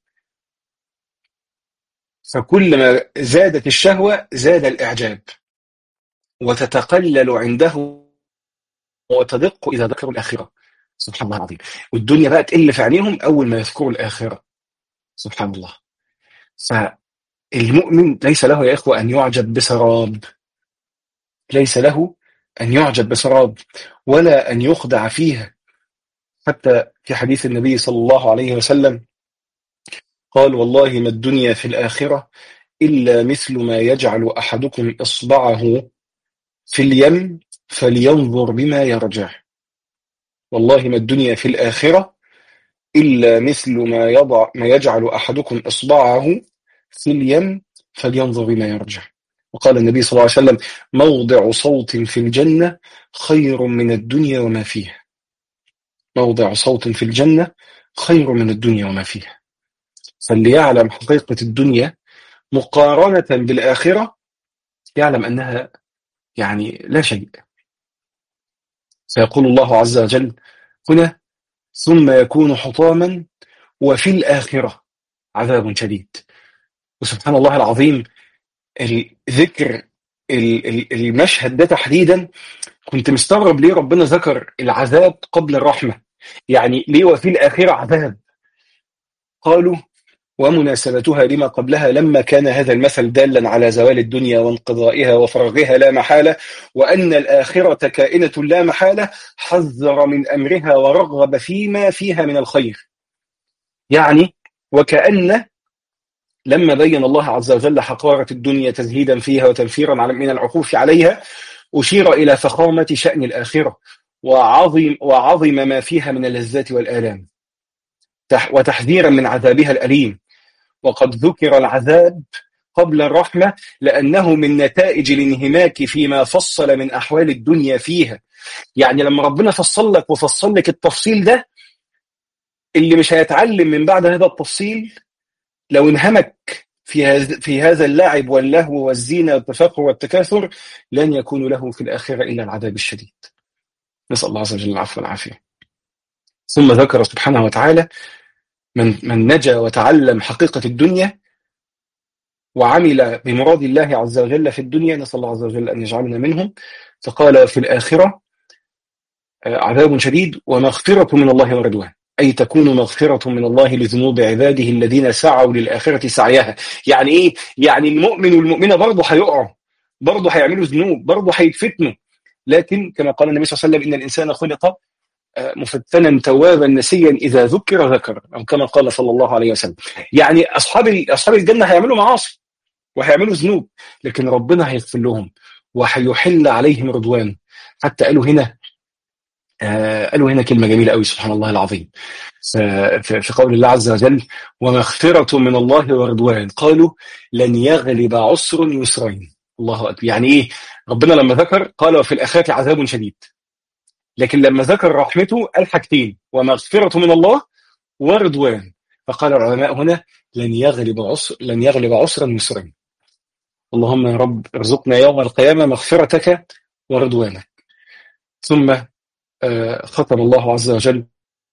فكلما زادت الشهوة زاد الإعجاب وتتقلل عنده وتدق إذا ذكروا الآخرة سبحان الله العظيم والدنيا بقى تقل في عينيهم أول ما يذكروا الآخرة سبحان الله فالمؤمن ليس له يا إخوة أن يعجب بسراب ليس له أن يعجب بسراب ولا أن يخدع فيها حتى في حديث النبي صلى الله عليه وسلم قال والله ما الدنيا في الآخرة إلا مثل ما يجعل أحدكم إصبعه في اليم فلينظر بما يرجع والله ما الدنيا في الآخرة إلا مثل ما يضع ما يجعل أحدكم إصبعه في اليم فلينظر بما يرجع وقال النبي صلى الله عليه وسلم موضع صوت في الجنة خير من الدنيا وما فيها موضع صوت في الجنة خير من الدنيا وما فيها فاللي يعلم حقيقة الدنيا مقارنة بالآخرة يعلم أنها يعني لا شيء سيقول الله عز وجل هنا ثم يكون حطاما وفي الآخرة عذاب شديد وسبحان الله العظيم الذكر المشهد ده تحديدا كنت مستغرب ليه ربنا ذكر العذاب قبل الرحمة يعني ليه وفي الآخرة عذاب قالوا ومناسبتها لما قبلها لما كان هذا المثل دالا على زوال الدنيا وانقضائها وفرغها لا محالة وأن الآخرة كائنة لا محالة حذر من أمرها ورغب فيما فيها من الخير يعني وكأن لما بين الله عز وجل حقارة الدنيا تزهيدا فيها وتنفيرا من العقوف عليها أشير إلى فخامة شأن الآخرة وعظم, وعظم ما فيها من اللذات والآلام وتحذيرا من عذابها الأليم وقد ذكر العذاب قبل الرحمة لأنه من نتائج الانهماك فيما فصل من أحوال الدنيا فيها يعني لما ربنا فصل لك وفصل لك التفصيل ده اللي مش هيتعلم من بعد هذا التفصيل لو انهمك في في هذا اللعب واللهو والزينة والتفاخر والتكاثر لن يكون له في الآخرة إلا العذاب الشديد نسأل الله عز وجل العفو والعافية ثم ذكر سبحانه وتعالى من من نجا وتعلم حقيقة الدنيا وعمل بمراد الله عز وجل في الدنيا نسأل الله عز وجل أن يجعلنا منهم فقال في الآخرة عذاب شديد ومغفرة من الله ورضوان أي تكون مغفرة من الله لذنوب عباده الذين سعوا للآخرة سعيها يعني إيه؟ يعني المؤمن والمؤمنة برضه هيقعوا برضه هيعملوا ذنوب برضه هيتفتنوا لكن كما قال النبي صلى الله عليه وسلم إن الإنسان خلق مفتنا توابا نسيا إذا ذكر ذكر أو كما قال صلى الله عليه وسلم يعني أصحاب أصحاب الجنة هيعملوا معاصي وهيعملوا ذنوب لكن ربنا هيغفر لهم وهيحل عليهم رضوان حتى قالوا هنا آه قالوا هنا كلمة جميلة قوي سبحان الله العظيم في قول الله عز وجل ومغفرة من الله ورضوان قالوا لن يغلب عسر يسرين الله أكبر يعني إيه ربنا لما ذكر قال وفي الآخرة عذاب شديد لكن لما ذكر رحمته قال حاجتين ومغفرة من الله ورضوان فقال العلماء هنا لن يغلب عسر لن يغلب عسرا يسرا اللهم يا رب ارزقنا يوم القيامة مغفرتك ورضوانك ثم ختم الله عز وجل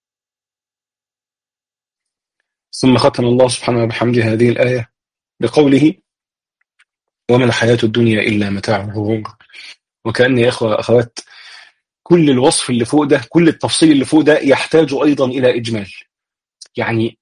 ثم ختم الله سبحانه وبحمده هذه الآية بقوله وما الحياة الدنيا إلا متاع الغرور وكأن يا إخوة أخوات كل الوصف اللي فوق ده كل التفصيل اللي فوق ده يحتاج أيضا إلى إجمال يعني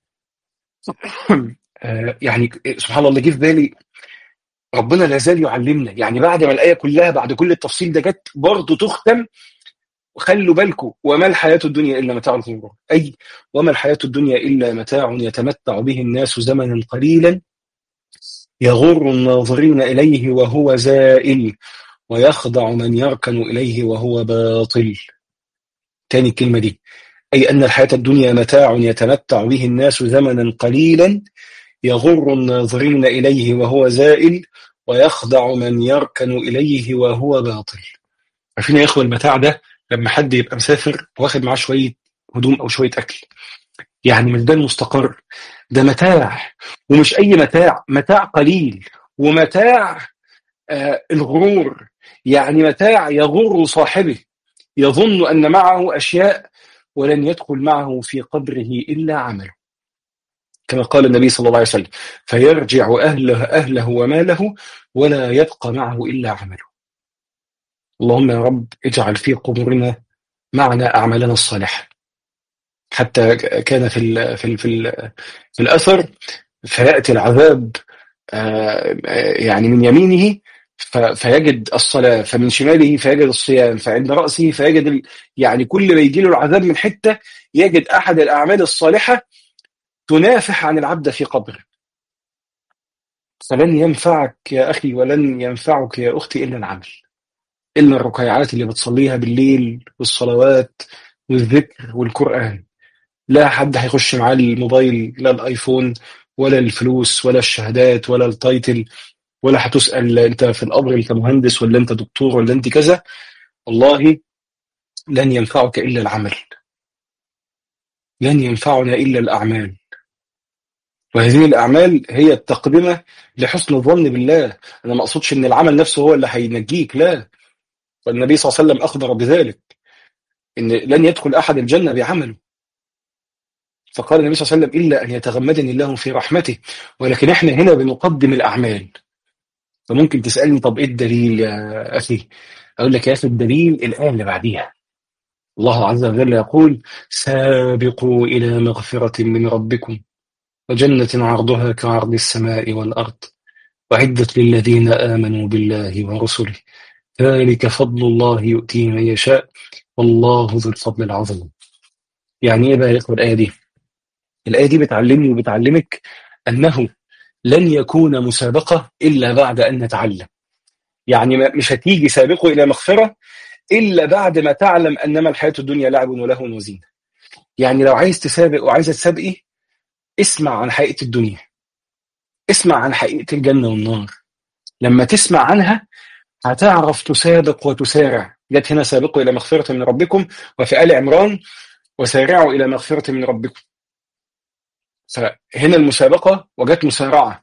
يعني سبحان الله جه في بالي ربنا لا زال يعلمنا يعني بعد ما الآية كلها بعد كل التفصيل ده جت برضه تختم خلوا بالكم وما الحياة الدنيا إلا متاع الغرور أي وما الحياة الدنيا إلا متاع يتمتع به الناس زمنا قليلا يغر الناظرين إليه وهو زائل ويخضع من يركن إليه وهو باطل تاني الكلمة دي أي أن الحياة الدنيا متاع يتمتع به الناس زمنا قليلا يغر الناظرين إليه وهو زائل ويخدع من يركن إليه وهو باطل عارفين يا إخوة المتاع ده لما حد يبقى مسافر واخد معاه شوية هدوم أو شوية أكل يعني مش ده المستقر ده متاع ومش أي متاع متاع قليل ومتاع آه الغرور يعني متاع يغر صاحبه يظن أن معه أشياء ولن يدخل معه في قبره إلا عمله كما قال النبي صلى الله عليه وسلم فيرجع أهله, أهله وماله ولا يبقى معه إلا عمله اللهم يا رب اجعل في قبورنا معنا أعمالنا الصالحة حتى كان في ال في ال في, ال في الأثر فيأتي العذاب يعني من يمينه فيجد الصلاة فمن شماله فيجد الصيام فعند رأسه فيجد ال... يعني كل ما يجي له العذاب من حتة يجد أحد الأعمال الصالحة تنافح عن العبد في قبره فلن ينفعك يا أخي ولن ينفعك يا أختي إلا العمل إلا الركيعات اللي بتصليها بالليل والصلوات والذكر والقرآن لا حد هيخش معاه الموبايل لا الآيفون ولا الفلوس ولا الشهادات ولا التايتل ولا هتسأل انت في القبر انت مهندس ولا انت دكتور ولا انت كذا والله لن ينفعك إلا العمل لن ينفعنا إلا الأعمال وهذه الأعمال هي التقدمة لحسن الظن بالله أنا ما أقصدش أن العمل نفسه هو اللي هينجيك لا والنبي صلى الله عليه وسلم أخبر بذلك أن لن يدخل أحد الجنة بعمله فقال النبي صلى الله عليه وسلم إلا أن يتغمدني الله في رحمته ولكن إحنا هنا بنقدم الأعمال فممكن تسألني طب إيه الدليل يا أخي أقول لك يا أخي الدليل الآية اللي بعديها الله عز وجل يقول سابقوا إلى مغفرة من ربكم وجنة عرضها كعرض السماء والأرض وعدت للذين آمنوا بالله ورسله ذلك فضل الله يؤتيه من يشاء والله ذو الفضل العظيم يعني ايه بقى يا اخوه الايه دي الايه دي بتعلمني وبتعلمك انه لن يكون مسابقه الا بعد ان نتعلم يعني مش هتيجي سابقه الى مغفره الا بعد ما تعلم انما الحياه الدنيا لعب ولهو وزينه يعني لو عايز تسابق وعايزه تسابقي اسمع عن حقيقه الدنيا اسمع عن حقيقه الجنه والنار لما تسمع عنها هتعرف تسابق وتسارع جت هنا سابقوا إلى مغفرة من ربكم وفي آل عمران وسارعوا إلى مغفرة من ربكم فهنا المسابقة وجت مسارعة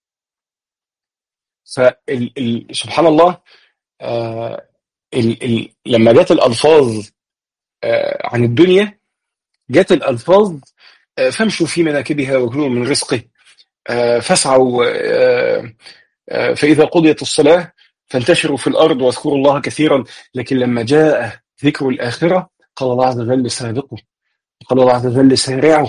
فسبحان الله آه ال ال لما جت الألفاظ آه عن الدنيا جت الألفاظ آه فامشوا في مناكبها وكلوا من رزقه آه فاسعوا آه آه فإذا قضيت الصلاة فانتشروا في الأرض واذكروا الله كثيرا لكن لما جاء ذكر الآخرة قال الله عز وجل سابقوا قال الله عز وجل سارعوا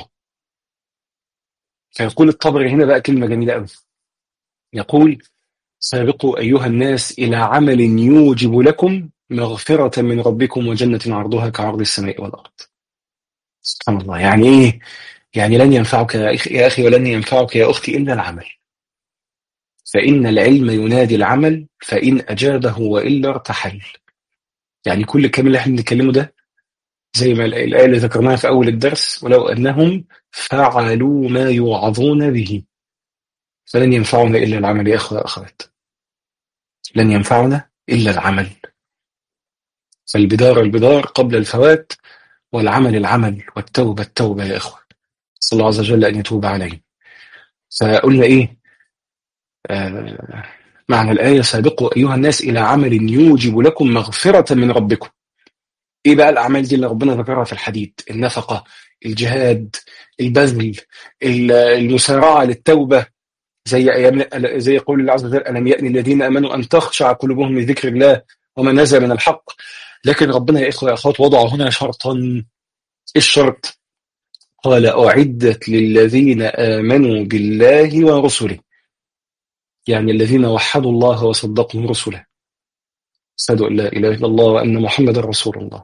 فيقول الطبري هنا بقى كلمة جميلة قوي يقول سابقوا أيها الناس إلى عمل يوجب لكم مغفرة من ربكم وجنة عرضها كعرض السماء والأرض سبحان الله يعني إيه يعني لن ينفعك يا أخي ولن ينفعك يا أختي إلا العمل فإن العلم ينادي العمل فإن أجابه وإلا ارتحل يعني كل الكلام اللي احنا بنتكلمه ده زي ما الآية اللي ذكرناها في أول الدرس ولو أنهم فعلوا ما يوعظون به فلن ينفعنا إلا العمل يا أخوة أخوات لن ينفعنا إلا العمل فالبدار البدار قبل الفوات والعمل العمل والتوبة التوبة يا إخوة صلى الله عز وجل أن يتوب عليهم فقلنا إيه آه معنى الآية سابقوا أيها الناس إلى عمل يوجب لكم مغفرة من ربكم إيه بقى الأعمال دي اللي ربنا ذكرها في الحديث النفقة الجهاد البذل المسارعة للتوبة زي أيام زي قول الله عز وجل ألم يأن الذين آمنوا أن تخشع قلوبهم لذكر الله وما نزل من الحق لكن ربنا يا إخوة يا أخوات وضع هنا شرطا الشرط قال أعدت للذين آمنوا بالله ورسله يعني الذين وحدوا الله وصدقوا رسله أشهدوا أن لا إله إلا الله وأن محمد رسول الله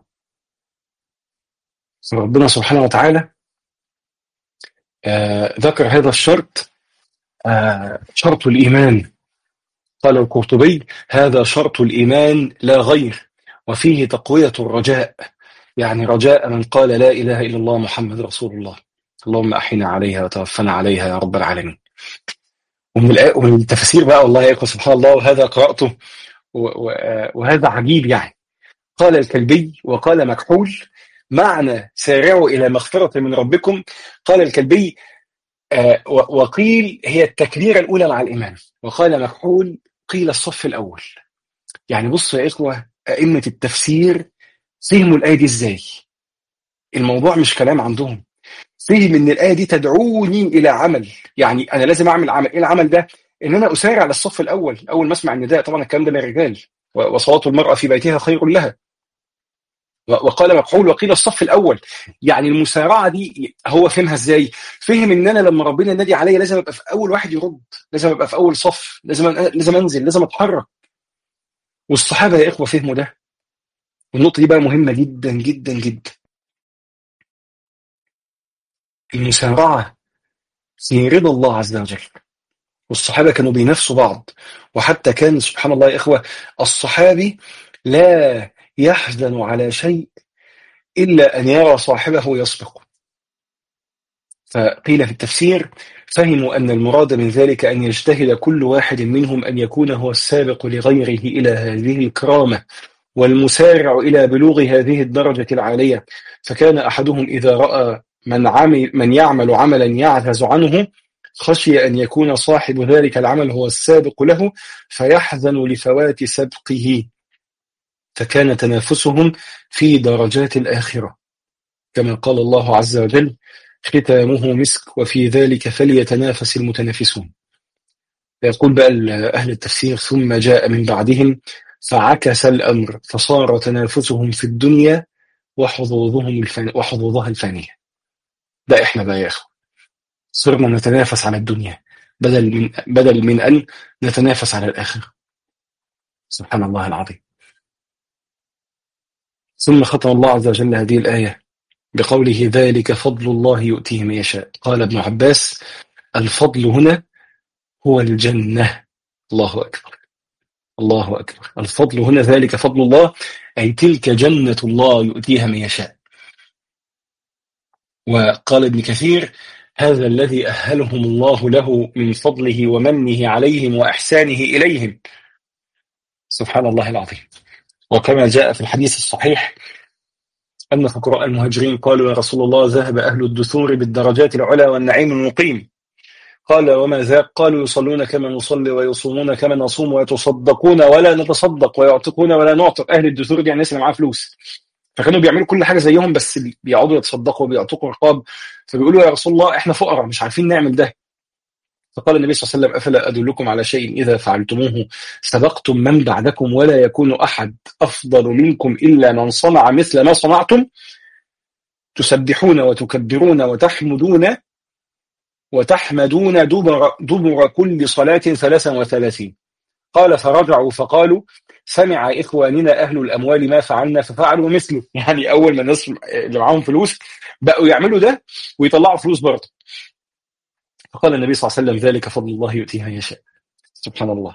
ربنا سبحانه وتعالى آه ذكر هذا الشرط آه شرط الإيمان قال القرطبي هذا شرط الإيمان لا غير وفيه تقوية الرجاء يعني رجاء من قال لا إله إلا الله محمد رسول الله اللهم أحينا عليها وتوفنا عليها يا رب العالمين ومن الآ- ومن التفاسير بقى والله يا إخوة سبحان الله وهذا قرأته و- و- وهذا عجيب يعني قال الكلبي وقال مكحول معنى سارعوا إلى مغفرة من ربكم قال الكلبي آه، و- وقيل هي التكبيرة الأولى مع الإمام وقال مكحول قيل الصف الأول يعني بصوا يا إخوة أئمة التفسير فهموا الآية دي إزاي الموضوع مش كلام عندهم فهم ان الايه دي تدعوني الى عمل يعني انا لازم اعمل عمل ايه العمل ده ان انا اسارع للصف الاول اول ما اسمع النداء طبعا الكلام ده للرجال و- وصلاه المراه في بيتها خير لها و- وقال مكحول وقيل الصف الاول يعني المسارعه دي هو فهمها ازاي فهم ان انا لما ربنا نادي عليا لازم ابقى في اول واحد يرد لازم ابقى في اول صف لازم أن- لازم انزل لازم اتحرك والصحابه يا اخوه فهموا ده والنقطه دي بقى مهمه جدا جدا جدا المسارعه في رضا الله عز وجل والصحابة كانوا بينافسوا بعض وحتى كان سبحان الله يا إخوة الصحابي لا يحزن على شيء إلا أن يرى صاحبه يسبق فقيل في التفسير فهموا أن المراد من ذلك أن يجتهد كل واحد منهم أن يكون هو السابق لغيره إلى هذه الكرامة والمسارع إلى بلوغ هذه الدرجة العالية فكان أحدهم إذا رأى من, عمل من يعمل عملا يعجز عنه خشي أن يكون صاحب ذلك العمل هو السابق له فيحزن لفوات سبقه فكان تنافسهم في درجات الآخرة كما قال الله عز وجل ختامه مسك وفي ذلك فليتنافس المتنافسون يقول بقى أهل التفسير ثم جاء من بعدهم فعكس الأمر فصار تنافسهم في الدنيا وحظوظهم الفان... وحظوظها الفانية ده إحنا بقى يا أخوة صرنا نتنافس على الدنيا بدل من بدل من أن نتنافس على الآخرة سبحان الله العظيم ثم ختم الله عز وجل هذه الآية بقوله ذلك فضل الله يؤتيه من يشاء قال ابن عباس الفضل هنا هو الجنة الله أكبر الله أكبر الفضل هنا ذلك فضل الله أي تلك جنة الله يؤتيها من يشاء وقال ابن كثير هذا الذي أهلهم الله له من فضله ومنه عليهم وإحسانه إليهم سبحان الله العظيم وكما جاء في الحديث الصحيح أن فقراء المهاجرين قالوا يا رسول الله ذهب أهل الدثور بالدرجات العلى والنعيم المقيم قال وما ذاك قالوا يصلون كما نصلي ويصومون كما نصوم ويتصدقون ولا نتصدق ويعتقون ولا نعتق أهل الدثور دي يعني الناس اللي معاها فلوس فكانوا بيعملوا كل حاجة زيهم بس بيقعدوا يتصدقوا وبيعتقوا رقاب فبيقولوا يا رسول الله احنا فقراء مش عارفين نعمل ده فقال النبي صلى الله عليه وسلم أفلا أدلكم على شيء إذا فعلتموه سبقتم من بعدكم ولا يكون أحد أفضل منكم إلا من صنع مثل ما صنعتم تسبحون وتكبرون وتحمدون وتحمدون دبر, دبر كل صلاة ثلاثا وثلاثين قال فرجعوا فقالوا سمع إخواننا أهل الأموال ما فعلنا ففعلوا مثله يعني أول ما الناس اللي معاهم فلوس بقوا يعملوا ده ويطلعوا فلوس برضه فقال النبي صلى الله عليه وسلم ذلك فضل الله يؤتيها يشاء سبحان الله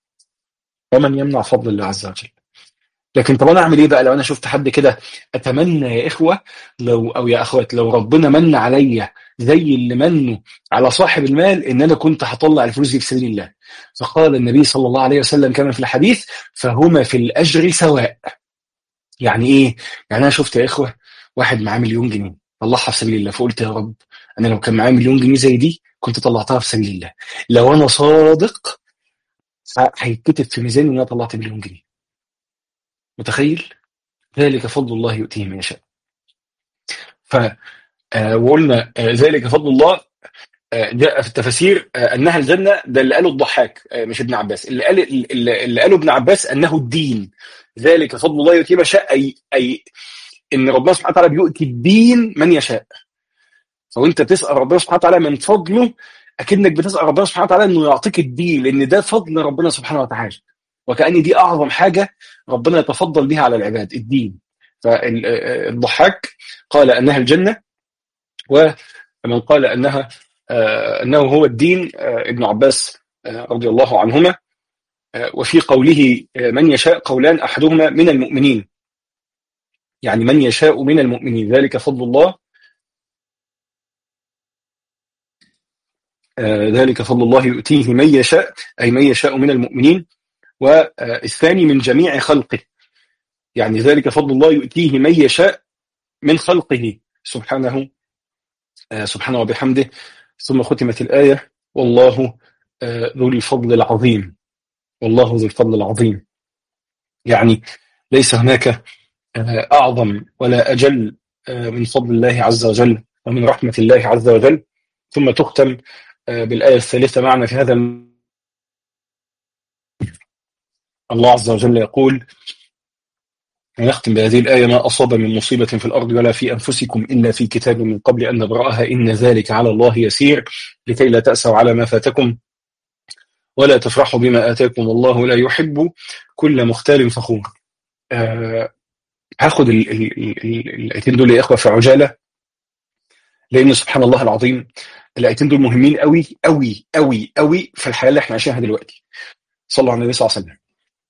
ومن يمنع فضل الله عز وجل لكن طب انا اعمل ايه بقى لو انا شفت حد كده اتمنى يا اخوه لو او يا اخوات لو ربنا من عليا زي اللي منه على صاحب المال ان انا كنت هطلع الفلوس دي في سبيل الله فقال النبي صلى الله عليه وسلم كما في الحديث فهما في الاجر سواء يعني ايه يعني انا شفت يا اخوه واحد معاه مليون جنيه طلعها في سبيل الله فقلت يا رب انا لو كان معايا مليون جنيه زي دي كنت طلعتها في سبيل الله لو انا صادق هيتكتب في ميزاني ان انا طلعت مليون جنيه متخيل ذلك فضل الله يؤتيه من يشاء ف وقلنا ذلك فضل الله جاء في التفاسير انها الجنه ده اللي قاله الضحاك مش ابن عباس اللي قال اللي قاله ابن عباس انه الدين ذلك فضل الله يؤتيه من يشاء اي اي ان ربنا سبحانه وتعالى بيؤتي الدين من يشاء فوانت بتسال ربنا سبحانه وتعالى من فضله اكنك بتسال ربنا سبحانه وتعالى انه يعطيك الدين لان ده فضل ربنا سبحانه وتعالى وكأن دي أعظم حاجة ربنا يتفضل بها على العباد الدين فالضحاك قال أنها الجنة ومن قال أنها أنه هو الدين ابن عباس رضي الله عنهما وفي قوله من يشاء قولان أحدهما من المؤمنين يعني من يشاء من المؤمنين ذلك فضل الله آه، ذلك فضل الله يؤتيه من يشاء أي من يشاء من المؤمنين والثاني من جميع خلقه يعني ذلك فضل الله يؤتيه من يشاء من خلقه سبحانه آه، سبحانه وبحمده ثم ختمت الآية والله آه، ذو الفضل العظيم والله ذو الفضل العظيم يعني ليس هناك آه، أعظم ولا أجل من فضل الله عز وجل ومن رحمة الله عز وجل ثم تختم بالآية الثالثة معنا في هذا الله عز وجل يقول ونختم بهذه الآية ما أصاب من مصيبة في الأرض ولا في أنفسكم إلا في كتاب من قبل أن نبرأها إن ذلك على الله يسير لكي لا تأسوا على ما فاتكم ولا تفرحوا بما آتاكم الله لا يحب كل مختال فخور آه هاخد الآيتين دول يا إخوة في عجالة لأن سبحان الله العظيم الآيتين دول مهمين قوي قوي قوي قوي في الحياة اللي احنا عايشينها دلوقتي صلى على النبي صلى الله عليه وسلم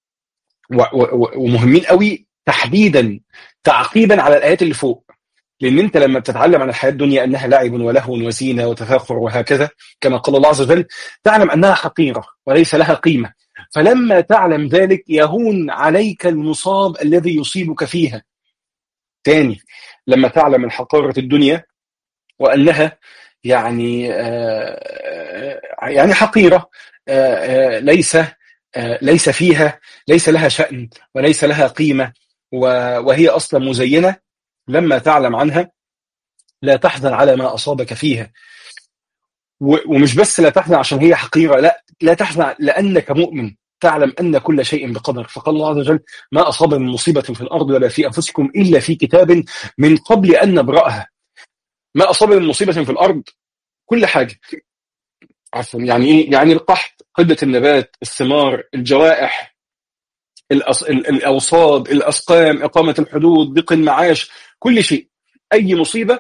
ومهمين قوي تحديدا تعقيبا على الآيات اللي فوق لأن أنت لما بتتعلم عن الحياة الدنيا أنها لعب ولهو وزينة وتفاخر وهكذا كما قال الله عز وجل تعلم أنها حقيرة وليس لها قيمة فلما تعلم ذلك يهون عليك المصاب الذي يصيبك فيها تاني لما تعلم من حقارة الدنيا وأنها يعني آه يعني حقيرة آه ليس آه ليس فيها ليس لها شأن وليس لها قيمة وهي أصلا مزينة لما تعلم عنها لا تحزن على ما أصابك فيها ومش بس لا تحزن عشان هي حقيرة لا لا تحزن لأنك مؤمن تعلم أن كل شيء بقدر فقال الله عز وجل ما أصاب من مصيبة في الأرض ولا في أنفسكم إلا في كتاب من قبل أن نبرأها ما أصاب من مصيبة في الأرض كل حاجة عفوا يعني إيه يعني القحط قلة النبات الثمار الجوائح الأص... الأوصاد الأسقام إقامة الحدود ضيق المعاش كل شيء أي مصيبة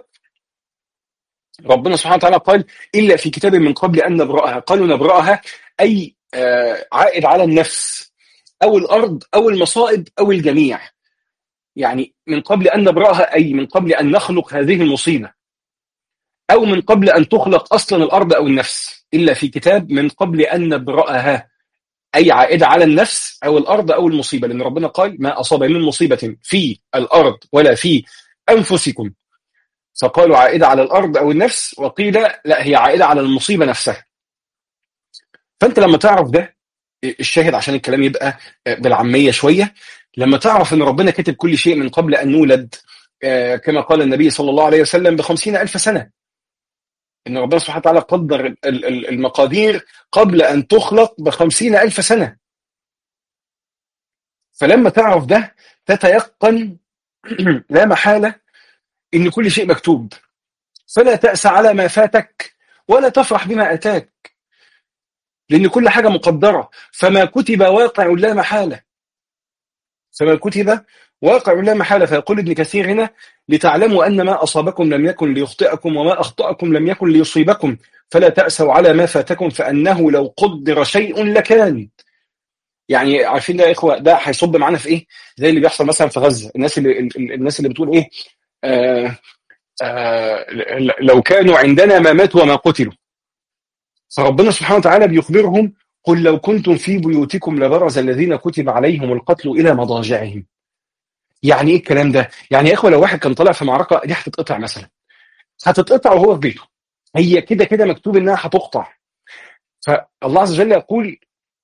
ربنا سبحانه وتعالى قال إلا في كتاب من قبل أن نبرأها قالوا نبرأها أي آه عائد على النفس أو الأرض أو المصائب أو الجميع يعني من قبل أن نبرأها أي من قبل أن نخلق هذه المصيبة أو من قبل أن تخلق أصلا الأرض أو النفس إلا في كتاب من قبل أن نبرأها أي عائدة على النفس أو الأرض أو المصيبة لأن ربنا قال ما أصاب من مصيبة في الأرض ولا في أنفسكم فقالوا عائدة على الأرض أو النفس وقيل لا هي عائدة على المصيبة نفسها فأنت لما تعرف ده الشاهد عشان الكلام يبقى بالعامية شوية لما تعرف أن ربنا كتب كل شيء من قبل أن نولد كما قال النبي صلى الله عليه وسلم بخمسين ألف سنة ان ربنا سبحانه وتعالى قدر المقادير قبل ان تخلق بخمسين الف سنة فلما تعرف ده تتيقن لا محالة ان كل شيء مكتوب فلا تأس على ما فاتك ولا تفرح بما أتاك لأن كل حاجة مقدرة فما كتب واقع لا محالة فما كتب واقع لا محالة فيقول ابن كثير هنا لتعلموا أن ما أصابكم لم يكن ليخطئكم وما أخطأكم لم يكن ليصيبكم فلا تأسوا على ما فاتكم فأنه لو قدر شيء لكان يعني عارفين ده يا إخوة ده هيصب معانا في إيه زي اللي بيحصل مثلا في غزة الناس اللي الناس اللي بتقول إيه آه آه لو كانوا عندنا ما ماتوا وما قتلوا فربنا سبحانه وتعالى بيخبرهم قل لو كنتم في بيوتكم لبرز الذين كتب عليهم القتل إلى مضاجعهم يعني ايه الكلام ده يعني يا اخوه لو واحد كان طالع في معركه دي هتتقطع مثلا هتتقطع وهو في بيته هي كده كده مكتوب انها هتقطع فالله عز وجل يقول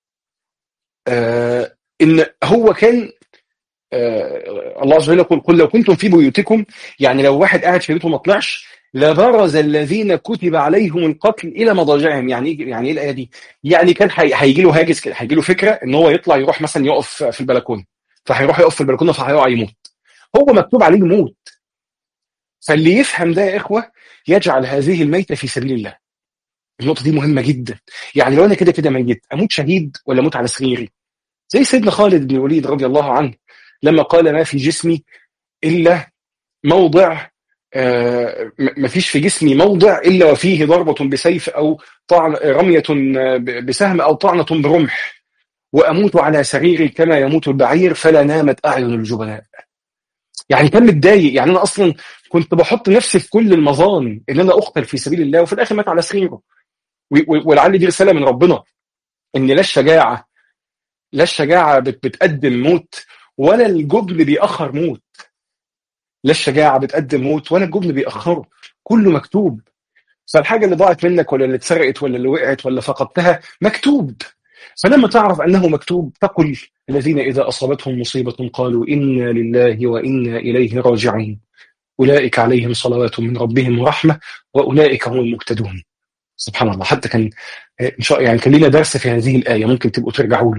آه ان هو كان آه الله عز وجل يقول قل لو كنتم في بيوتكم يعني لو واحد قاعد في بيته ما طلعش لبرز الذين كتب عليهم القتل الى مضاجعهم يعني ايه يعني ايه الايه دي يعني كان هيجي له هاجس كده هيجي له فكره ان هو يطلع يروح مثلا يقف في البلكونه فهيروح يقف في البلكونه فهيقع يموت هو مكتوب عليه يموت فاللي يفهم ده يا اخوه يجعل هذه الميته في سبيل الله النقطه دي مهمه جدا يعني لو انا كده كده ميت اموت شهيد ولا اموت على سريري زي سيدنا خالد بن الوليد رضي الله عنه لما قال ما في جسمي الا موضع آه ما فيش في جسمي موضع الا وفيه ضربه بسيف او طعن رميه بسهم او طعنه برمح وأموت على سريري كما يموت البعير فلا نامت أعين الجبناء يعني كان متضايق يعني أنا أصلا كنت بحط نفسي في كل المظان إن أنا أقتل في سبيل الله وفي الآخر مات على سريره ولعل دي رساله من ربنا ان لا الشجاعه لا الشجاعه بت بتقدم موت ولا الجبن بيأخر موت لا الشجاعه بتقدم موت ولا الجبن بيأخره كله مكتوب فالحاجه اللي ضاعت منك ولا اللي اتسرقت ولا اللي وقعت ولا فقدتها مكتوب فلما تعرف انه مكتوب تقل الذين اذا اصابتهم مصيبه قالوا انا لله وانا اليه راجعون اولئك عليهم صلوات من ربهم ورحمه واولئك هم المهتدون سبحان الله حتى كان ان شاء يعني كان لنا درس في هذه الايه ممكن تبقوا ترجعوا له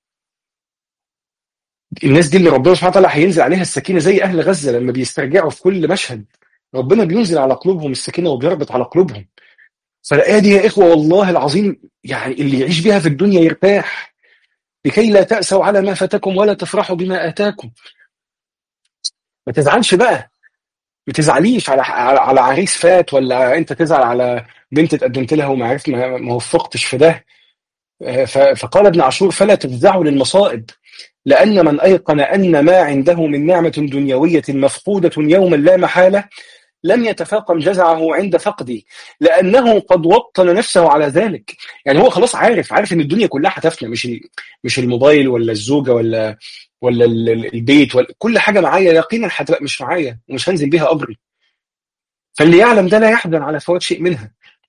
الناس دي اللي ربنا سبحانه وتعالى هينزل عليها السكينه زي اهل غزه لما بيسترجعوا في كل مشهد ربنا بينزل على قلوبهم السكينه وبيربط على قلوبهم فالايه دي يا اخوه والله العظيم يعني اللي يعيش بها في الدنيا يرتاح لكي لا تأسوا على ما فاتكم ولا تفرحوا بما آتاكم ما تزعلش بقى ما تزعليش على على عريس فات ولا انت تزعل على بنت اتقدمت لها وما عرفت ما وفقتش في ده فقال ابن عاشور فلا تفزعوا للمصائب لأن من أيقن أن ما عنده من نعمة دنيوية مفقودة يوما لا محالة لم يتفاقم جزعه عند فقده لأنه قد وطن نفسه على ذلك يعني هو خلاص عارف عارف ان الدنيا كلها هتفنى مش مش الموبايل ولا الزوجة ولا ولا البيت ولا كل حاجة معايا يقينا هتبقى مش معايا ومش هنزل بيها قبري فاللي يعلم ده لا يحزن على فوات شيء منها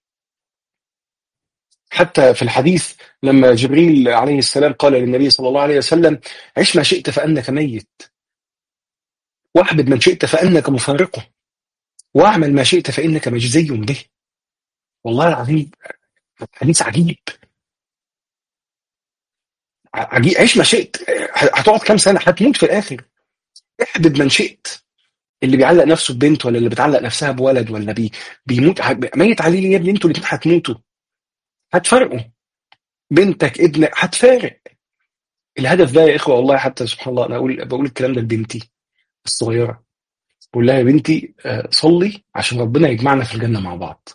حتى في الحديث لما جبريل عليه السلام قال للنبي صلى الله عليه وسلم عش ما شئت فأنك ميت واحبب من شئت فأنك مفارقه واعمل ما شئت فإنك مجزي به والله العظيم حديث عجيب عجيب عيش ما شئت هتقعد كام سنة هتموت في الآخر احبب من شئت اللي بيعلق نفسه ببنت ولا اللي بتعلق نفسها بولد ولا بي بيموت ميت عليه ليه يا ابني انتوا الاثنين هتموتوا هتفرقوا بنتك ابنك هتفارق الهدف ده يا اخوه والله حتى سبحان الله انا اقول بقول الكلام ده لبنتي الصغيره بقول لها يا بنتي صلي عشان ربنا يجمعنا في الجنه مع بعض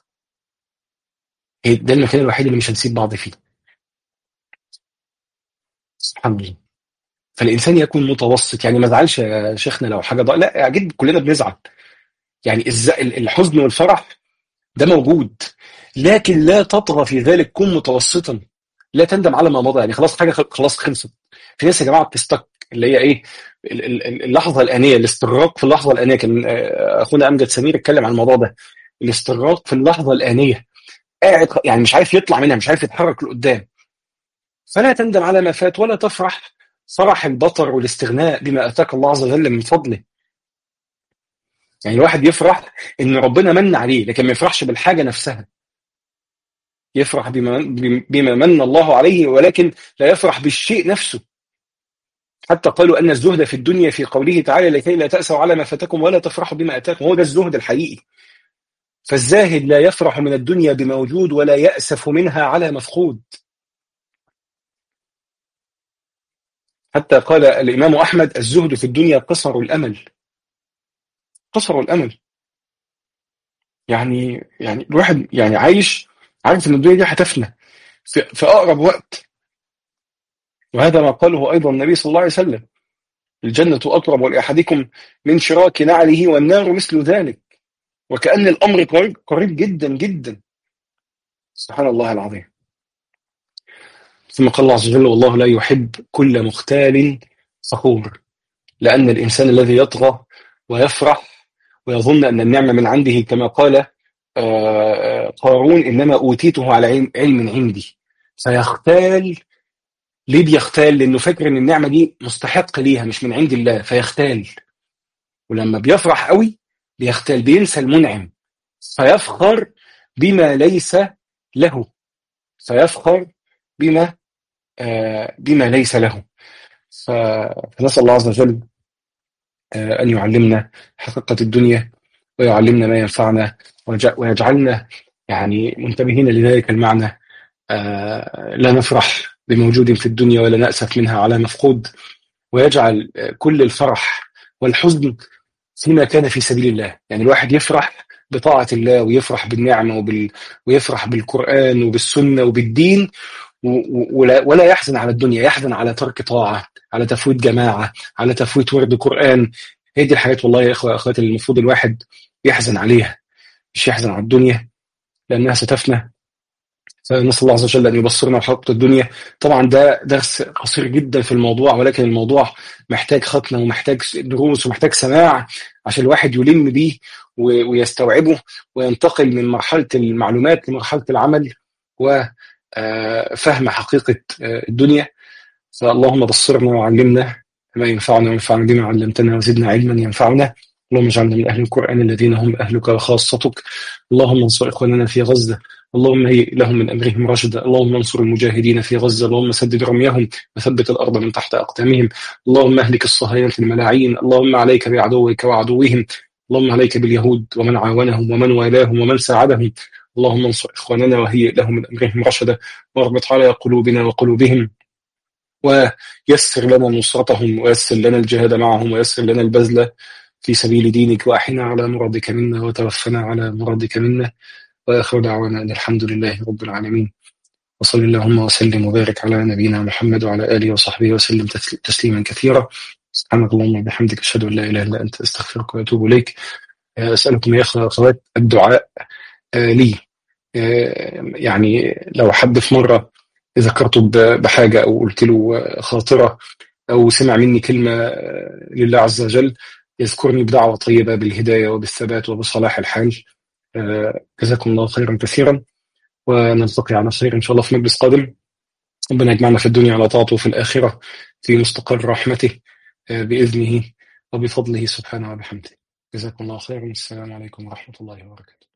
ده المكان الوحيد اللي مش هنسيب بعض فيه سبحان الله فالانسان يكون متوسط يعني ما زعلش يا شيخنا لو حاجه ضاع لا اكيد كلنا بنزعل يعني الحزن والفرح ده موجود لكن لا تطغى في ذلك كن متوسطا لا تندم على ما مضى يعني خلاص حاجه خلاص خلصت في ناس يا جماعه بتستك اللي هي ايه اللحظه الانيه الاستغراق في اللحظه الانيه كان اخونا امجد سمير اتكلم عن الموضوع ده الاستغراق في اللحظه الانيه قاعد يعني مش عارف يطلع منها مش عارف يتحرك لقدام فلا تندم على ما فات ولا تفرح فرح البطر والاستغناء بما اتاك الله عز وجل من فضله يعني الواحد يفرح ان ربنا من عليه لكن ما يفرحش بالحاجه نفسها يفرح بما, بما من الله عليه ولكن لا يفرح بالشيء نفسه حتى قالوا أن الزهد في الدنيا في قوله تعالى لكي لا تأسوا على ما فاتكم ولا تفرحوا بما أتاكم هو ده الزهد الحقيقي فالزاهد لا يفرح من الدنيا بموجود ولا يأسف منها على مفقود حتى قال الإمام أحمد الزهد في الدنيا قصر الأمل قصر الأمل يعني يعني الواحد يعني عايش عارف ان الدنيا دي هتفنى في, في اقرب وقت وهذا ما قاله ايضا النبي صلى الله عليه وسلم الجنة أقرب لأحدكم من شراك نعله والنار مثل ذلك وكأن الأمر قريب, قريب جدا جدا سبحان الله العظيم ثم قال الله عز وجل والله لا يحب كل مختال فخور لأن الإنسان الذي يطغى ويفرح ويظن أن النعمة من عنده كما قال قارون إنما أوتيته على علم, علم عندي فيختال ليه بيختال لأنه فاكر إن النعمة دي مستحق ليها مش من عند الله فيختال ولما بيفرح قوي بيختال بينسى المنعم فيفخر بما ليس له فيفخر بما آه بما ليس له فنسأل الله عز وجل آه أن يعلمنا حقيقة الدنيا ويعلمنا ما ينفعنا ويجعلنا يعني منتبهين لذلك المعنى آه لا نفرح بموجود في الدنيا ولا نأسف منها على مفقود ويجعل كل الفرح والحزن فيما كان في سبيل الله يعني الواحد يفرح بطاعة الله ويفرح بالنعمة وبال... ويفرح بالقرآن وبالسنة وبالدين ولا, ولا يحزن على الدنيا يحزن على ترك طاعة على تفويت جماعة على تفويت ورد قرآن هي دي الحاجات والله يا إخوة أخواتي المفروض الواحد يحزن عليها مش يحزن على الدنيا لأنها ستفنى فنسأل الله عز وجل أن يبصرنا بحق الدنيا طبعا ده درس قصير جدا في الموضوع ولكن الموضوع محتاج ختمة ومحتاج دروس ومحتاج سماع عشان الواحد يلم بيه ويستوعبه وينتقل من مرحلة المعلومات لمرحلة العمل وفهم حقيقة الدنيا فاللهم بصرنا وعلمنا ما ينفعنا وانفعنا بما علمتنا وزدنا علما ينفعنا اللهم اجعلنا من أهل القرآن الذين هم أهلك وخاصتك اللهم انصر إخواننا في غزة اللهم هيئ لهم من أمرهم رشدا اللهم انصر المجاهدين في غزة اللهم سدد رميهم وثبت الأرض من تحت أقدامهم اللهم أهلك الصهاينة الملاعين اللهم عليك بعدوك وعدوهم اللهم عليك باليهود ومن عاونهم ومن والاهم ومن ساعدهم اللهم انصر إخواننا وهيئ لهم من أمرهم رشدا واربط على قلوبنا وقلوبهم ويسر لنا نصرتهم ويسر لنا الجهاد معهم ويسر لنا البذل في سبيل دينك وأحنا على مرادك منا وتوفنا على مرادك منا وآخر دعوانا أن الحمد لله رب العالمين وصل اللهم وسلم وبارك على نبينا محمد وعلى آله وصحبه وسلم تسليما كثيرا سبحانك اللهم وبحمدك أشهد أن لا إله إلا أنت أستغفرك وأتوب إليك أسألكم يا أخوات الدعاء لي يعني لو حد في مرة ذكرته بحاجة أو قلت له خاطرة أو سمع مني كلمة لله عز وجل يذكرني بدعوة طيبة بالهداية وبالثبات وبصلاح الحال جزاكم الله خيرا كثيرا ونلتقي على خير إن شاء الله في مجلس قادم ربنا يجمعنا في الدنيا على طاعته وفي الآخرة في مستقر رحمته بإذنه وبفضله سبحانه وبحمده جزاكم الله خيرا السلام عليكم ورحمة الله وبركاته